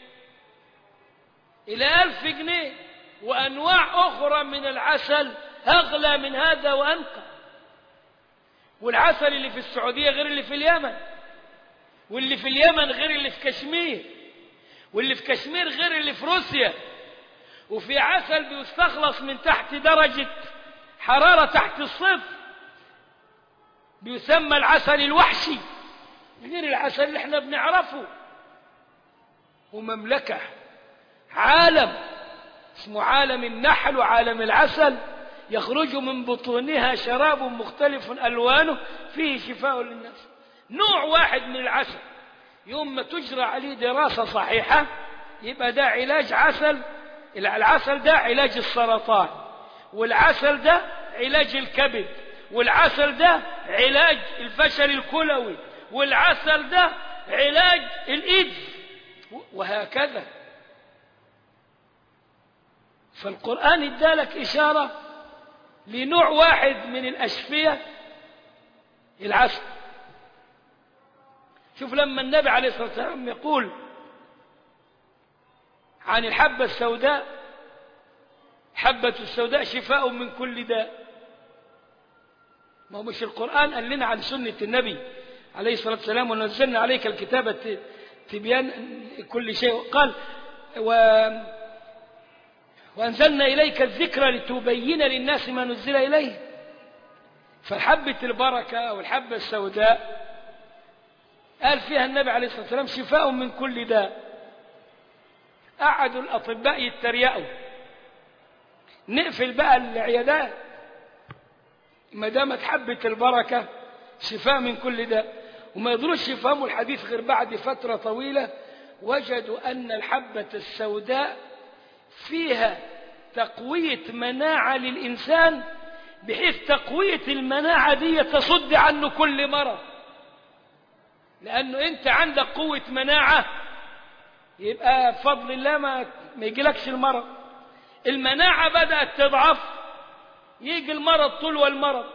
إلى ألف جنيه وأنواع أخرى من العسل أغلى من هذا وأنقى والعسل اللي في السعودية غير اللي في اليمن واللي في اليمن غير اللي في كشمير واللي في كشمير غير اللي في روسيا وفي عسل بيستخلص من تحت درجة حرارة تحت الصفر بيسمى العسل الوحشي غير العسل اللي احنا بنعرفه ومملكة عالم اسمه عالم النحل وعالم العسل يخرج من بطونها شراب مختلف ألوانه فيه شفاء للناس نوع واحد من العسل يوم ما تجرى عليه دراسة صحيحة يبقى ده علاج عسل العسل ده علاج السرطان والعسل ده علاج الكبد والعسل ده علاج الفشل الكلوي والعسل ده علاج الإيدز وهكذا فالقرآن ادالك إشارة لنوع واحد من الأشفية العسل شوف لما النبي عليه الصلاة والسلام يقول عن الحبة السوداء حبة السوداء شفاء من كل داء ما هو مش القرآن قال لنا عن سنة النبي عليه الصلاة والسلام ونزلنا عليك الكتابة تبيان كل شيء قال و وأنزلنا إليك الذكر لتبين للناس ما نزل إليه فالحبة البركة أو الحبة السوداء قال فيها النبي عليه الصلاة والسلام شفاء من كل داء قعدوا الأطباء يتريقوا نقفل بقى العيادات ما دامت حبة البركة شفاء من كل داء وما يقدروش يفهموا الحديث غير بعد فترة طويلة وجدوا أن الحبة السوداء فيها تقوية مناعة للإنسان بحيث تقوية المناعة دي تصد عنه كل مرض لأنه أنت عندك قوة مناعة يبقى بفضل الله ما, ما يجيلكش المرض المناعة بدأت تضعف يجي المرض طول المرض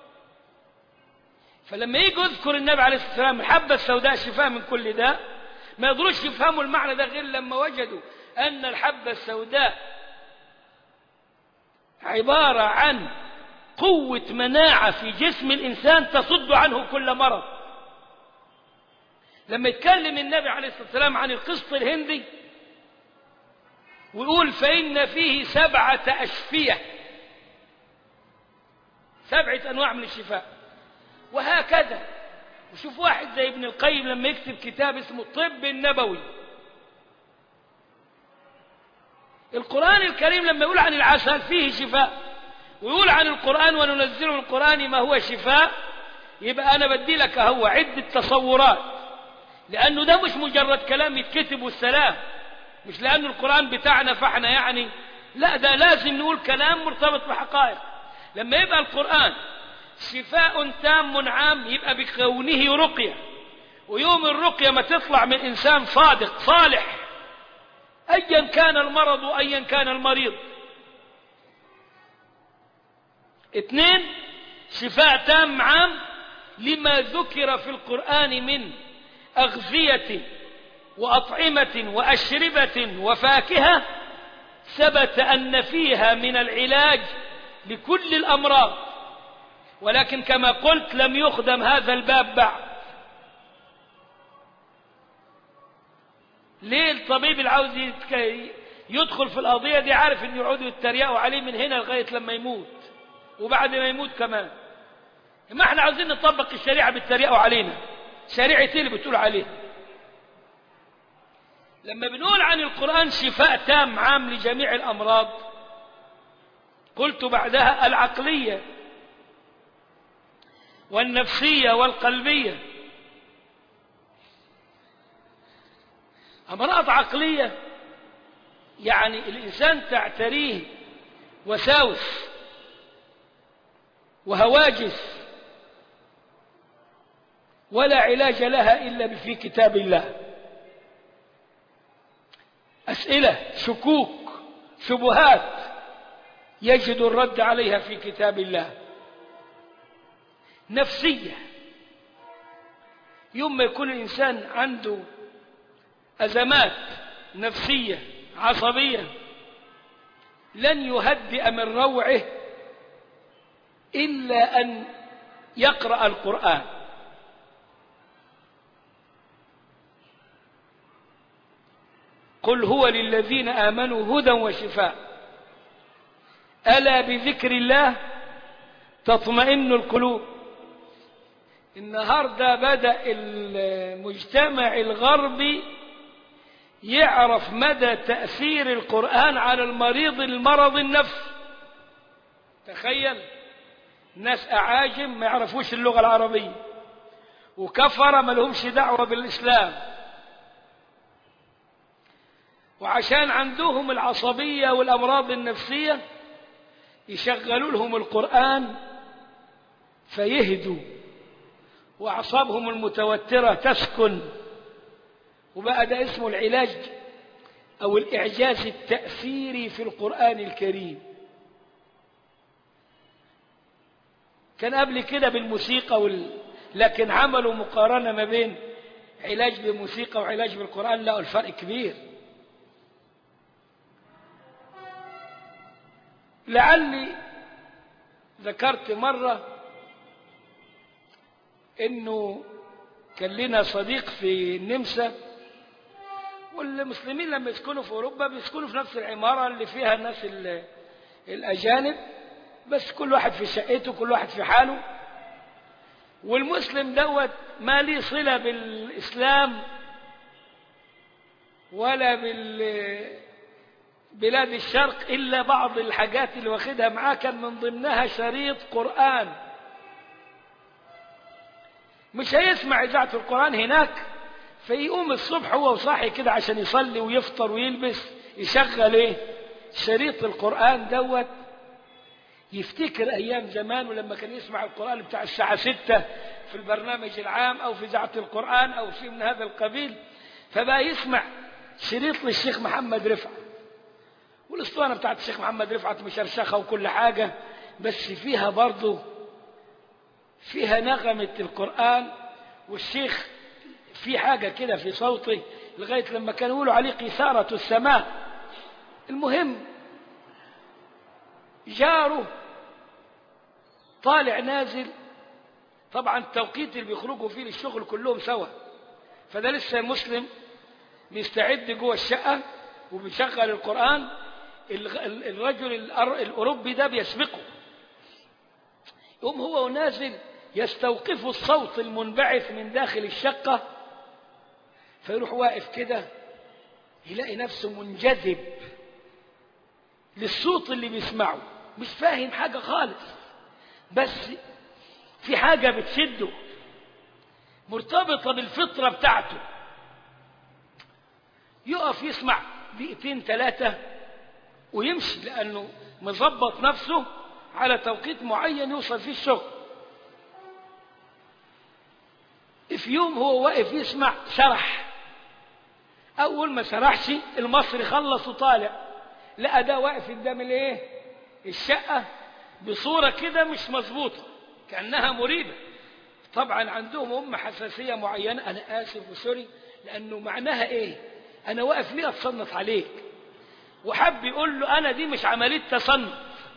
فلما يجي يذكر النبي عليه الصلاة والسلام الحبة السوداء شفاء من كل ده ما يقدروش يفهموا المعنى ده غير لما وجدوا أن الحبة السوداء عبارة عن قوة مناعة في جسم الإنسان تصد عنه كل مرض لما يتكلم النبي عليه الصلاة والسلام عن القسط الهندي ويقول فإن فيه سبعة أشفية سبعة أنواع من الشفاء وهكذا وشوف واحد زي ابن القيم لما يكتب كتاب اسمه الطب النبوي القرآن الكريم لما يقول عن العسل فيه شفاء ويقول عن القرآن وننزل من القرآن ما هو شفاء يبقى أنا بدي لك هو عدة تصورات لأنه ده مش مجرد كلام يتكتب والسلام مش لأن القرآن بتاعنا فاحنا يعني لا ده لازم نقول كلام مرتبط بحقائق لما يبقى القرآن شفاء تام عام يبقى بكونه رقية ويوم الرقية ما تطلع من إنسان صادق صالح أيا كان المرض وأيا كان المريض اثنين شفاء تام عام لما ذكر في القرآن من أغذية وأطعمة وأشربة وفاكهة ثبت أن فيها من العلاج لكل الأمراض ولكن كما قلت لم يخدم هذا الباب بعد ليه الطبيب العاوز يدخل في القضية دي عارف ان يقعدوا يتريقوا عليه من هنا لغاية لما يموت وبعد ما يموت كمان ما احنا عاوزين نطبق الشريعة بيتريقوا علينا شريعة ايه اللي بتقول عليها لما بنقول عن القرآن شفاء تام عام لجميع الأمراض قلت بعدها العقلية والنفسية والقلبية أمراض عقلية يعني الإنسان تعتريه وساوس وهواجس ولا علاج لها إلا في كتاب الله أسئلة شكوك شبهات يجد الرد عليها في كتاب الله نفسية يوم ما يكون الإنسان عنده أزمات نفسية عصبية لن يهدئ من روعه إلا أن يقرأ القرآن قل هو للذين آمنوا هدى وشفاء ألا بذكر الله تطمئن القلوب النهاردة بدأ المجتمع الغربي يعرف مدى تأثير القرآن على المريض المرض النفس تخيل ناس أعاجم ما يعرفوش اللغة العربية وكفر ما لهمش دعوة بالإسلام وعشان عندهم العصبية والأمراض النفسية يشغلوا لهم القرآن فيهدوا وأعصابهم المتوترة تسكن وبقى ده اسمه العلاج أو الإعجاز التأثيري في القرآن الكريم كان قبل كده بالموسيقى وال... لكن عملوا مقارنة ما بين علاج بالموسيقى وعلاج بالقرآن لقوا الفرق كبير لعلي ذكرت مرة انه كان لنا صديق في النمسا والمسلمين لما يسكنوا في اوروبا بيسكنوا في نفس العمارة اللي فيها الناس الاجانب بس كل واحد في شقته كل واحد في حاله والمسلم دوت ما ليه صلة بالإسلام ولا بال بلاد الشرق إلا بعض الحاجات اللي واخدها معاه كان من ضمنها شريط قرآن مش هيسمع إذاعة القرآن هناك فيقوم الصبح هو وصاحي كده عشان يصلي ويفطر ويلبس يشغل ايه شريط القرآن دوت يفتكر أيام زمان ولما كان يسمع القرآن بتاع الساعة ستة في البرنامج العام أو في إذاعة القرآن أو شيء من هذا القبيل فبقى يسمع شريط للشيخ محمد رفعت والاسطوانة بتاعت الشيخ محمد رفعت مشرشخة وكل حاجة بس فيها برضه فيها نغمة القرآن والشيخ في حاجة كده في صوته لغاية لما كانوا يقولوا عليه قيثارة السماء المهم جاره طالع نازل طبعا التوقيت اللي بيخرجوا فيه للشغل كلهم سوا فده لسه مسلم بيستعد جوه الشقة وبيشغل القرآن الرجل الأوروبي ده بيسبقه يقوم هو ونازل يستوقف الصوت المنبعث من داخل الشقة فيروح واقف كده يلاقي نفسه منجذب للصوت اللي بيسمعه مش فاهم حاجة خالص بس في حاجة بتشده مرتبطة بالفطرة بتاعته يقف يسمع دقيقتين ثلاثة ويمشي لأنه مظبط نفسه على توقيت معين يوصل فيه الشغل في يوم هو واقف يسمع سرح أول ما سرحش المصري خلص وطالع لقى ده واقف قدام الايه الشقة بصورة كده مش مظبوطة كأنها مريبة طبعا عندهم هم حساسية معينة أنا آسف وسوري لأنه معناها إيه أنا واقف ليه أتصنف عليك وحب يقول له أنا دي مش عملية تصنف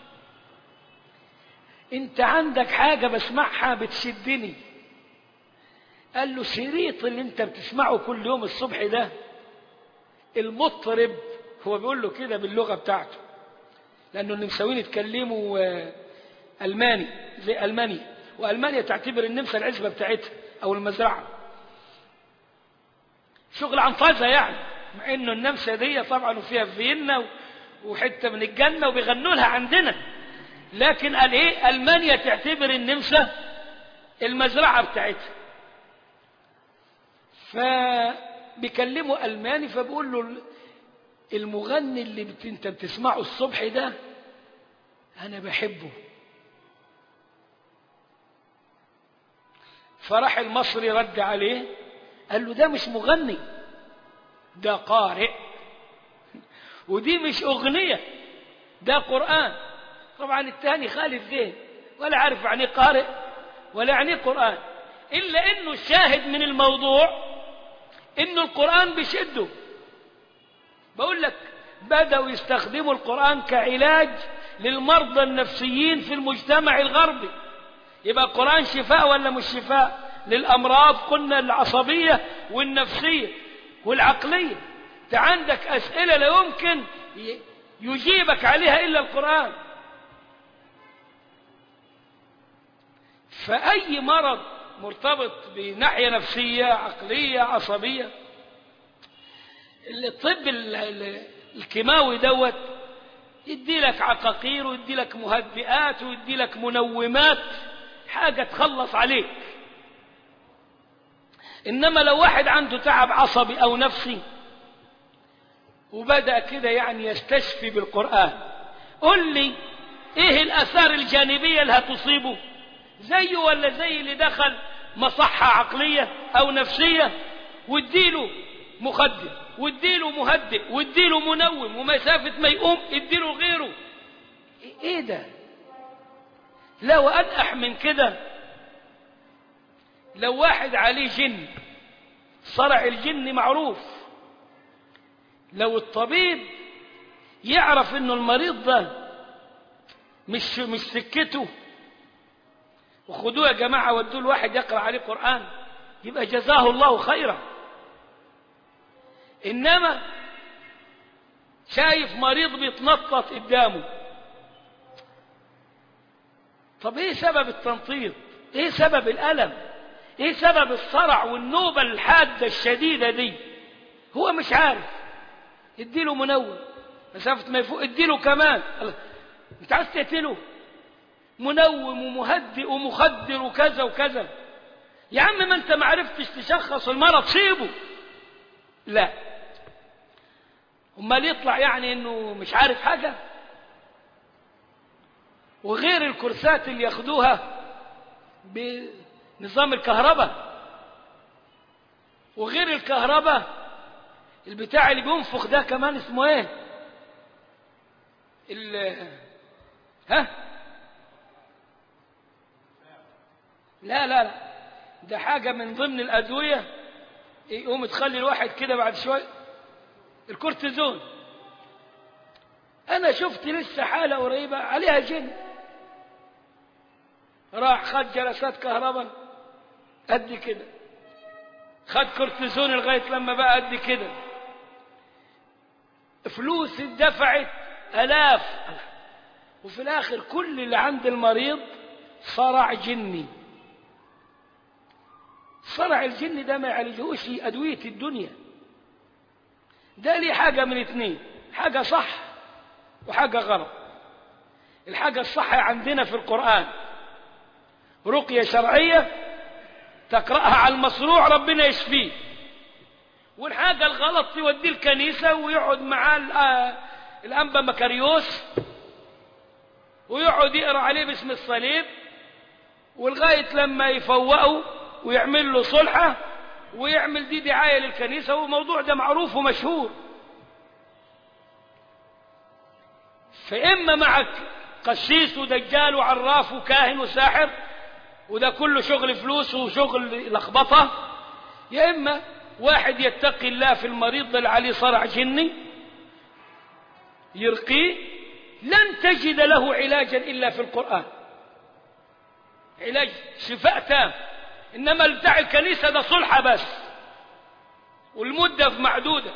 أنت عندك حاجة بسمعها بتشدني قال له شريط اللي أنت بتسمعه كل يوم الصبح ده المطرب هو بيقول له كده باللغة بتاعته لأنه النمساويين يتكلموا ألماني زي ألمانيا وألمانيا تعتبر النمسا العزبة بتاعتها أو المزرعة شغل عنفذة يعني مع إنه النمسا دي طبعا وفيها فيينا وحتة من الجنة وبيغنوا لها عندنا لكن قال إيه ألمانيا تعتبر النمسا المزرعة بتاعتها فبيكلموا ألماني فبقول له المغني اللي بت... انت بتسمعه الصبح ده انا بحبه فراح المصري رد عليه قال له ده مش مغني ده قارئ ودي مش اغنيه ده قران طبعا الثاني خالف ذهن ولا عارف يعني قارئ ولا يعني قران الا انه الشاهد من الموضوع انه القران بيشده بقول لك بدأوا يستخدموا القرآن كعلاج للمرضى النفسيين في المجتمع الغربي يبقى القرآن شفاء ولا مش شفاء للأمراض قلنا العصبية والنفسية والعقلية انت عندك أسئلة لا يمكن يجيبك عليها إلا القرآن فأي مرض مرتبط بناحية نفسية عقلية عصبية الطب الكيماوي دوت يدي لك عقاقير ويدي لك مهدئات ويدي لك منومات حاجة تخلص عليك إنما لو واحد عنده تعب عصبي أو نفسي وبدأ كده يعني يستشفي بالقرآن قل لي إيه الآثار الجانبية اللي هتصيبه زيه ولا زي اللي دخل مصحة عقلية أو نفسية واديله مخدر واديله مهدئ واديله منوم ومسافة ما يقوم اديله غيره ايه ده لا وأنقح من كده لو واحد عليه جن صرع الجن معروف لو الطبيب يعرف انه المريض ده مش مش سكته وخدوه يا جماعه ودوا واحد يقرا عليه قران يبقى جزاه الله خيرا إنما شايف مريض بيتنطط قدامه طب ايه سبب التنطيط ايه سبب الألم ايه سبب الصرع والنوبة الحادة الشديدة دي هو مش عارف اديله منوم مسافة ما يفوق اديله كمان انت عايز تقتله منوم ومهدئ ومخدر وكذا وكذا يا عم ما انت ما عرفتش تشخص المرض سيبه لا امال يطلع يعني انه مش عارف حاجه وغير الكورسات اللي ياخدوها بنظام الكهرباء وغير الكهرباء البتاع اللي بينفخ ده كمان اسمه ايه ال ها لا لا لا ده حاجة من ضمن الأدوية يقوم تخلي الواحد كده بعد شوية الكورتيزون أنا شفت لسه حالة قريبة عليها جن راح خد جلسات كهرباء قد كده خد كورتيزون لغاية لما بقى قد كده فلوس اتدفعت آلاف وفي الآخر كل اللي عند المريض صرع جني صرع الجن ده ما يعالجهوش أدوية الدنيا ده ليه حاجة من اتنين حاجة صح وحاجة غلط الحاجة الصح عندنا في القرآن رقية شرعية تقرأها على المصروع ربنا يشفيه والحاجة الغلط توديه الكنيسة ويقعد معاه الأنبا مكاريوس ويقعد يقرأ عليه باسم الصليب ولغاية لما يفوقه ويعمل له صلحة ويعمل دي دعاية للكنيسة والموضوع ده معروف ومشهور فإما معك قسيس ودجال وعراف وكاهن وساحر وده كله شغل فلوس وشغل لخبطة يا إما واحد يتقي الله في المريض اللي عليه صرع جني يرقيه لن تجد له علاجا إلا في القرآن علاج شفاء تام إنما بتاع الكنيسة ده صلحة بس والمدة معدودة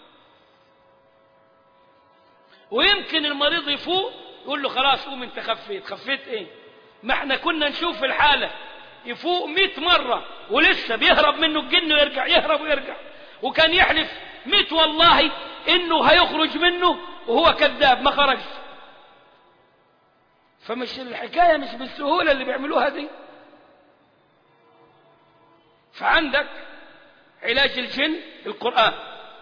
ويمكن المريض يفوق يقول له خلاص قوم انت خفيت خفيت ايه ما احنا كنا نشوف الحالة يفوق مئة مرة ولسه بيهرب منه الجن ويرجع يهرب ويرجع وكان يحلف مئة والله انه هيخرج منه وهو كذاب ما خرج فمش الحكاية مش بالسهولة اللي بيعملوها دي فعندك علاج الجن القرآن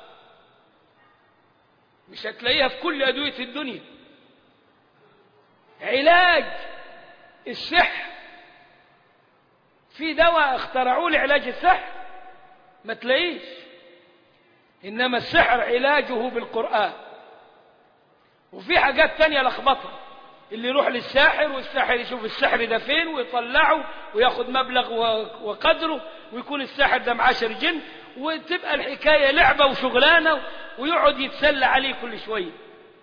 مش هتلاقيها في كل أدوية الدنيا علاج السحر في دواء اخترعوه لعلاج السحر ما تلاقيش إنما السحر علاجه بالقرآن وفي حاجات تانية لخبطة اللي يروح للساحر والساحر يشوف السحر ده فين ويطلعه وياخد مبلغ وقدره ويكون الساحر ده معاشر جن وتبقى الحكاية لعبة وشغلانة ويقعد يتسلى عليه كل شوية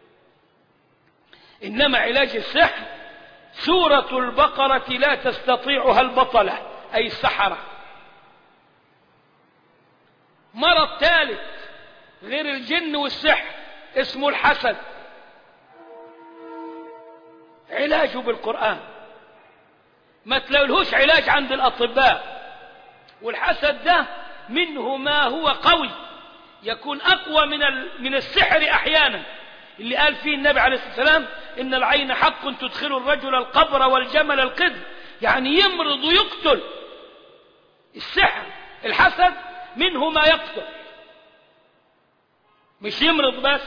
إنما علاج السحر سورة البقرة لا تستطيعها البطلة أي السحرة مرض ثالث غير الجن والسحر اسمه الحسد علاجه بالقرآن ما تلاقيلهوش علاج عند الأطباء والحسد ده منه ما هو قوي يكون أقوى من من السحر أحيانا اللي قال فيه النبي عليه الصلاة والسلام إن العين حق تدخل الرجل القبر والجمل القدر يعني يمرض ويقتل السحر الحسد منه ما يقتل مش يمرض بس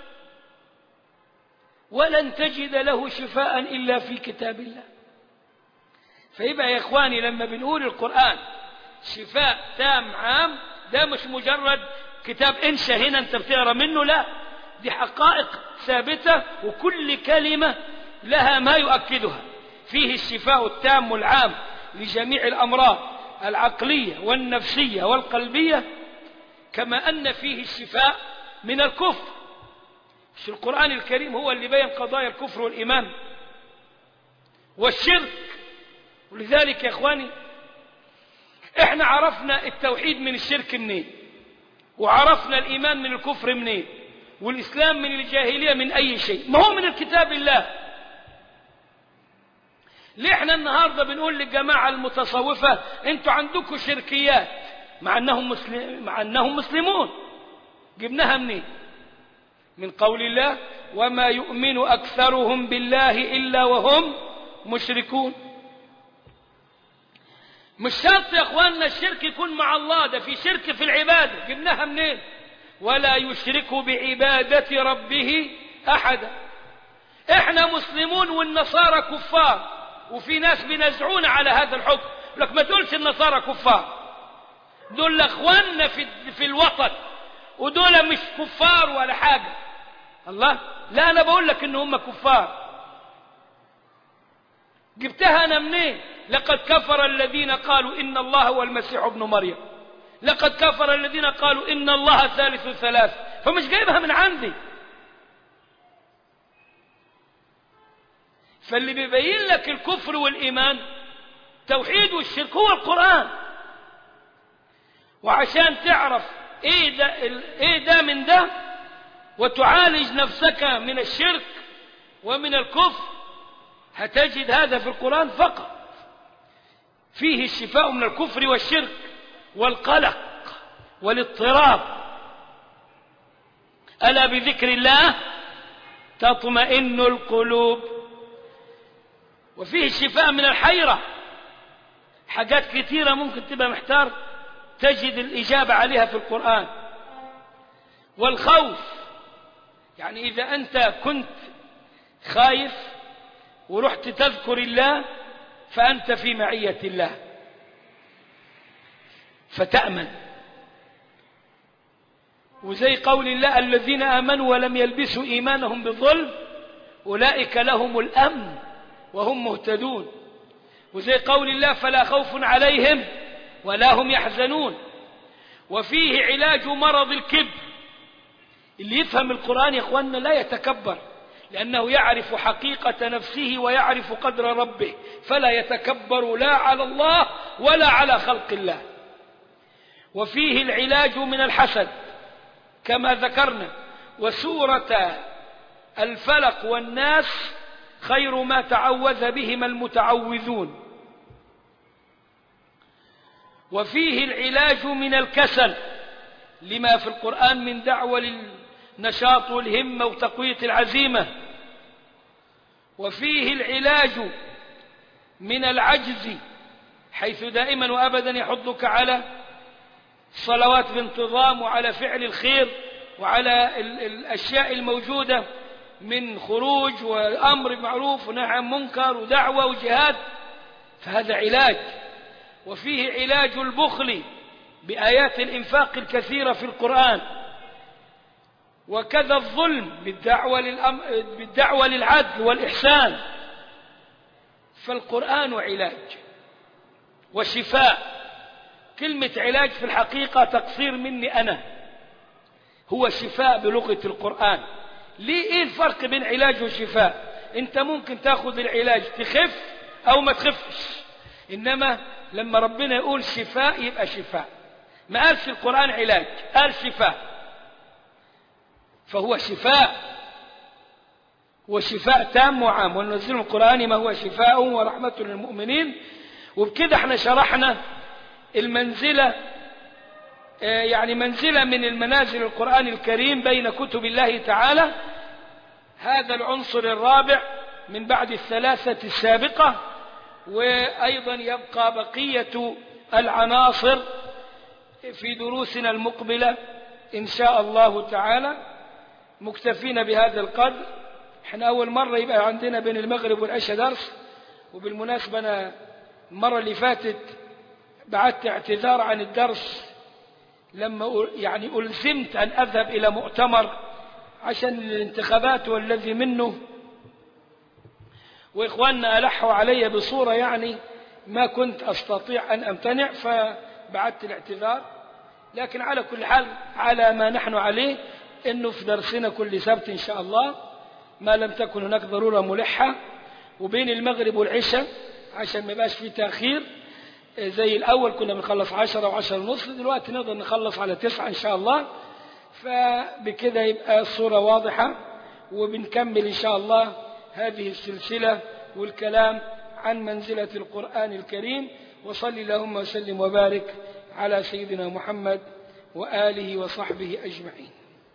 ولن تجد له شفاء إلا في كتاب الله فيبقى يا إخواني لما بنقول القرآن شفاء تام عام ده مش مجرد كتاب انشا هنا انت بتقرا منه لا دي حقائق ثابتة وكل كلمة لها ما يؤكدها فيه الشفاء التام العام لجميع الأمراض العقلية والنفسية والقلبية كما أن فيه الشفاء من الكفر مش القرآن الكريم هو اللي بين قضايا الكفر والإيمان والشرك ولذلك يا إخواني احنا عرفنا التوحيد من الشرك منين وعرفنا الإيمان من الكفر منين والإسلام من الجاهلية من أي شيء ما هو من الكتاب الله ليه احنا النهاردة بنقول للجماعة المتصوفة انتوا عندكم شركيات مع انهم, مسلم مع أنهم مسلمون جبناها منين من قول الله وما يؤمن أكثرهم بالله إلا وهم مشركون مش شرط يا اخواننا الشرك يكون مع الله ده في شرك في العبادة جبناها منين ولا يشرك بعبادة ربه أحدا احنا مسلمون والنصارى كفار وفي ناس بينزعون على هذا الحكم لك ما تقولش النصارى كفار دول اخواننا في, في الوطن ودول مش كفار ولا حاجة الله لا انا بقول لك ان هم كفار جبتها انا منين لقد كفر الذين قالوا ان الله هو المسيح ابن مريم لقد كفر الذين قالوا ان الله ثالث ثلاث فمش جايبها من عندي فاللي بيبين لك الكفر والايمان توحيد والشرك هو القران وعشان تعرف ايه ده ايه ده من ده وتعالج نفسك من الشرك ومن الكفر هتجد هذا في القرآن فقط فيه الشفاء من الكفر والشرك والقلق والاضطراب ألا بذكر الله تطمئن القلوب وفيه الشفاء من الحيرة حاجات كثيرة ممكن تبقى محتار تجد الإجابة عليها في القرآن والخوف يعني إذا أنت كنت خايف ورحت تذكر الله فأنت في معية الله فتأمن وزي قول الله الذين آمنوا ولم يلبسوا إيمانهم بالظلم أولئك لهم الأمن وهم مهتدون وزي قول الله فلا خوف عليهم ولا هم يحزنون وفيه علاج مرض الكبر اللي يفهم القرآن يا اخواننا لا يتكبر لأنه يعرف حقيقة نفسه ويعرف قدر ربه فلا يتكبر لا على الله ولا على خلق الله وفيه العلاج من الحسد كما ذكرنا وسورة الفلق والناس خير ما تعوذ بهما المتعوذون وفيه العلاج من الكسل لما في القرآن من دعوة للنشاط والهمة وتقوية العزيمة وفيه العلاج من العجز حيث دائما وأبدا يحضك على الصلوات بانتظام وعلى فعل الخير وعلى الأشياء الموجودة من خروج وأمر معروف ونهي عن منكر ودعوة وجهاد فهذا علاج وفيه علاج البخل بآيات الإنفاق الكثيرة في القرآن وكذا الظلم بالدعوة, للأم... بالدعوة للعدل والإحسان فالقرآن علاج وشفاء كلمة علاج في الحقيقة تقصير مني أنا هو شفاء بلغة القرآن ليه إيه الفرق بين علاج وشفاء أنت ممكن تاخذ العلاج تخف أو ما تخفش إنما لما ربنا يقول شفاء يبقى شفاء ما قالش القرآن علاج قال شفاء فهو شفاء وشفاء تام وعام وننزل القرآن ما هو شفاء ورحمة للمؤمنين وبكده احنا شرحنا المنزلة يعني منزلة من المنازل القرآن الكريم بين كتب الله تعالى هذا العنصر الرابع من بعد الثلاثة السابقة وأيضا يبقى بقية العناصر في دروسنا المقبلة إن شاء الله تعالى مكتفين بهذا القدر احنا أول مرة يبقى عندنا بين المغرب والعشاء درس وبالمناسبة أنا المرة اللي فاتت بعدت اعتذار عن الدرس لما يعني ألزمت أن أذهب إلى مؤتمر عشان الانتخابات والذي منه وإخواننا ألحوا علي بصورة يعني ما كنت أستطيع أن أمتنع فبعدت الاعتذار لكن على كل حال على ما نحن عليه أنه في درسنا كل سبت إن شاء الله ما لم تكن هناك ضرورة ملحة وبين المغرب والعشاء عشان ما يبقاش في تأخير زي الأول كنا بنخلص عشرة وعشرة ونصف دلوقتي نقدر نخلص على تسعة إن شاء الله فبكده يبقى الصورة واضحة وبنكمل إن شاء الله هذه السلسلة والكلام عن منزلة القرآن الكريم وصل اللهم وسلم وبارك على سيدنا محمد وآله وصحبه أجمعين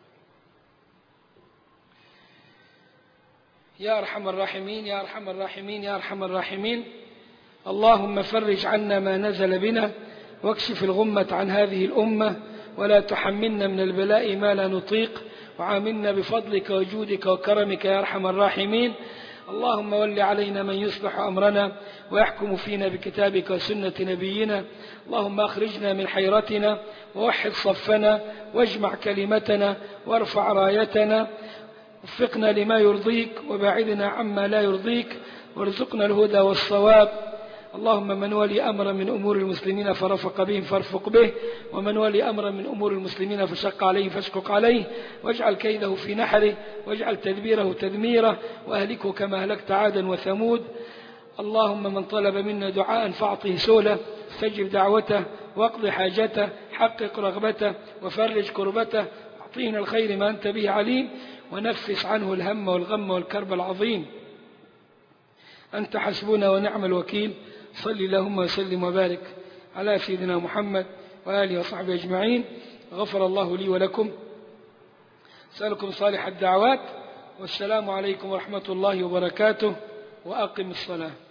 يا أرحم الراحمين يا أرحم الراحمين يا أرحم الراحمين اللهم فرج عنا ما نزل بنا واكشف الغمة عن هذه الأمة ولا تحملنا من البلاء ما لا نطيق وعاملنا بفضلك وجودك وكرمك يا أرحم الراحمين اللهم ول علينا من يصلح أمرنا ويحكم فينا بكتابك وسنة نبينا اللهم أخرجنا من حيرتنا ووحد صفنا واجمع كلمتنا وارفع رايتنا وفقنا لما يرضيك وباعدنا عما لا يرضيك وارزقنا الهدى والصواب اللهم من ولي أمرا من أمور المسلمين فرفق بهم فارفق به ومن ولي أمرا من أمور المسلمين فشق عليه فاشقق عليه واجعل كيده في نحره واجعل تدبيره تدميره وأهلكه كما أهلكت عادا وثمود اللهم من طلب منا دعاء فأعطه سولة استجب دعوته واقض حاجته حقق رغبته وفرج كربته أعطينا الخير ما أنت به عليم ونفس عنه الهم والغم والكرب العظيم أنت حسبنا ونعم الوكيل صل اللهم وسلم وبارك على سيدنا محمد وآله وصحبه أجمعين غفر الله لي ولكم أسألكم صالح الدعوات والسلام عليكم ورحمة الله وبركاته وأقم الصلاة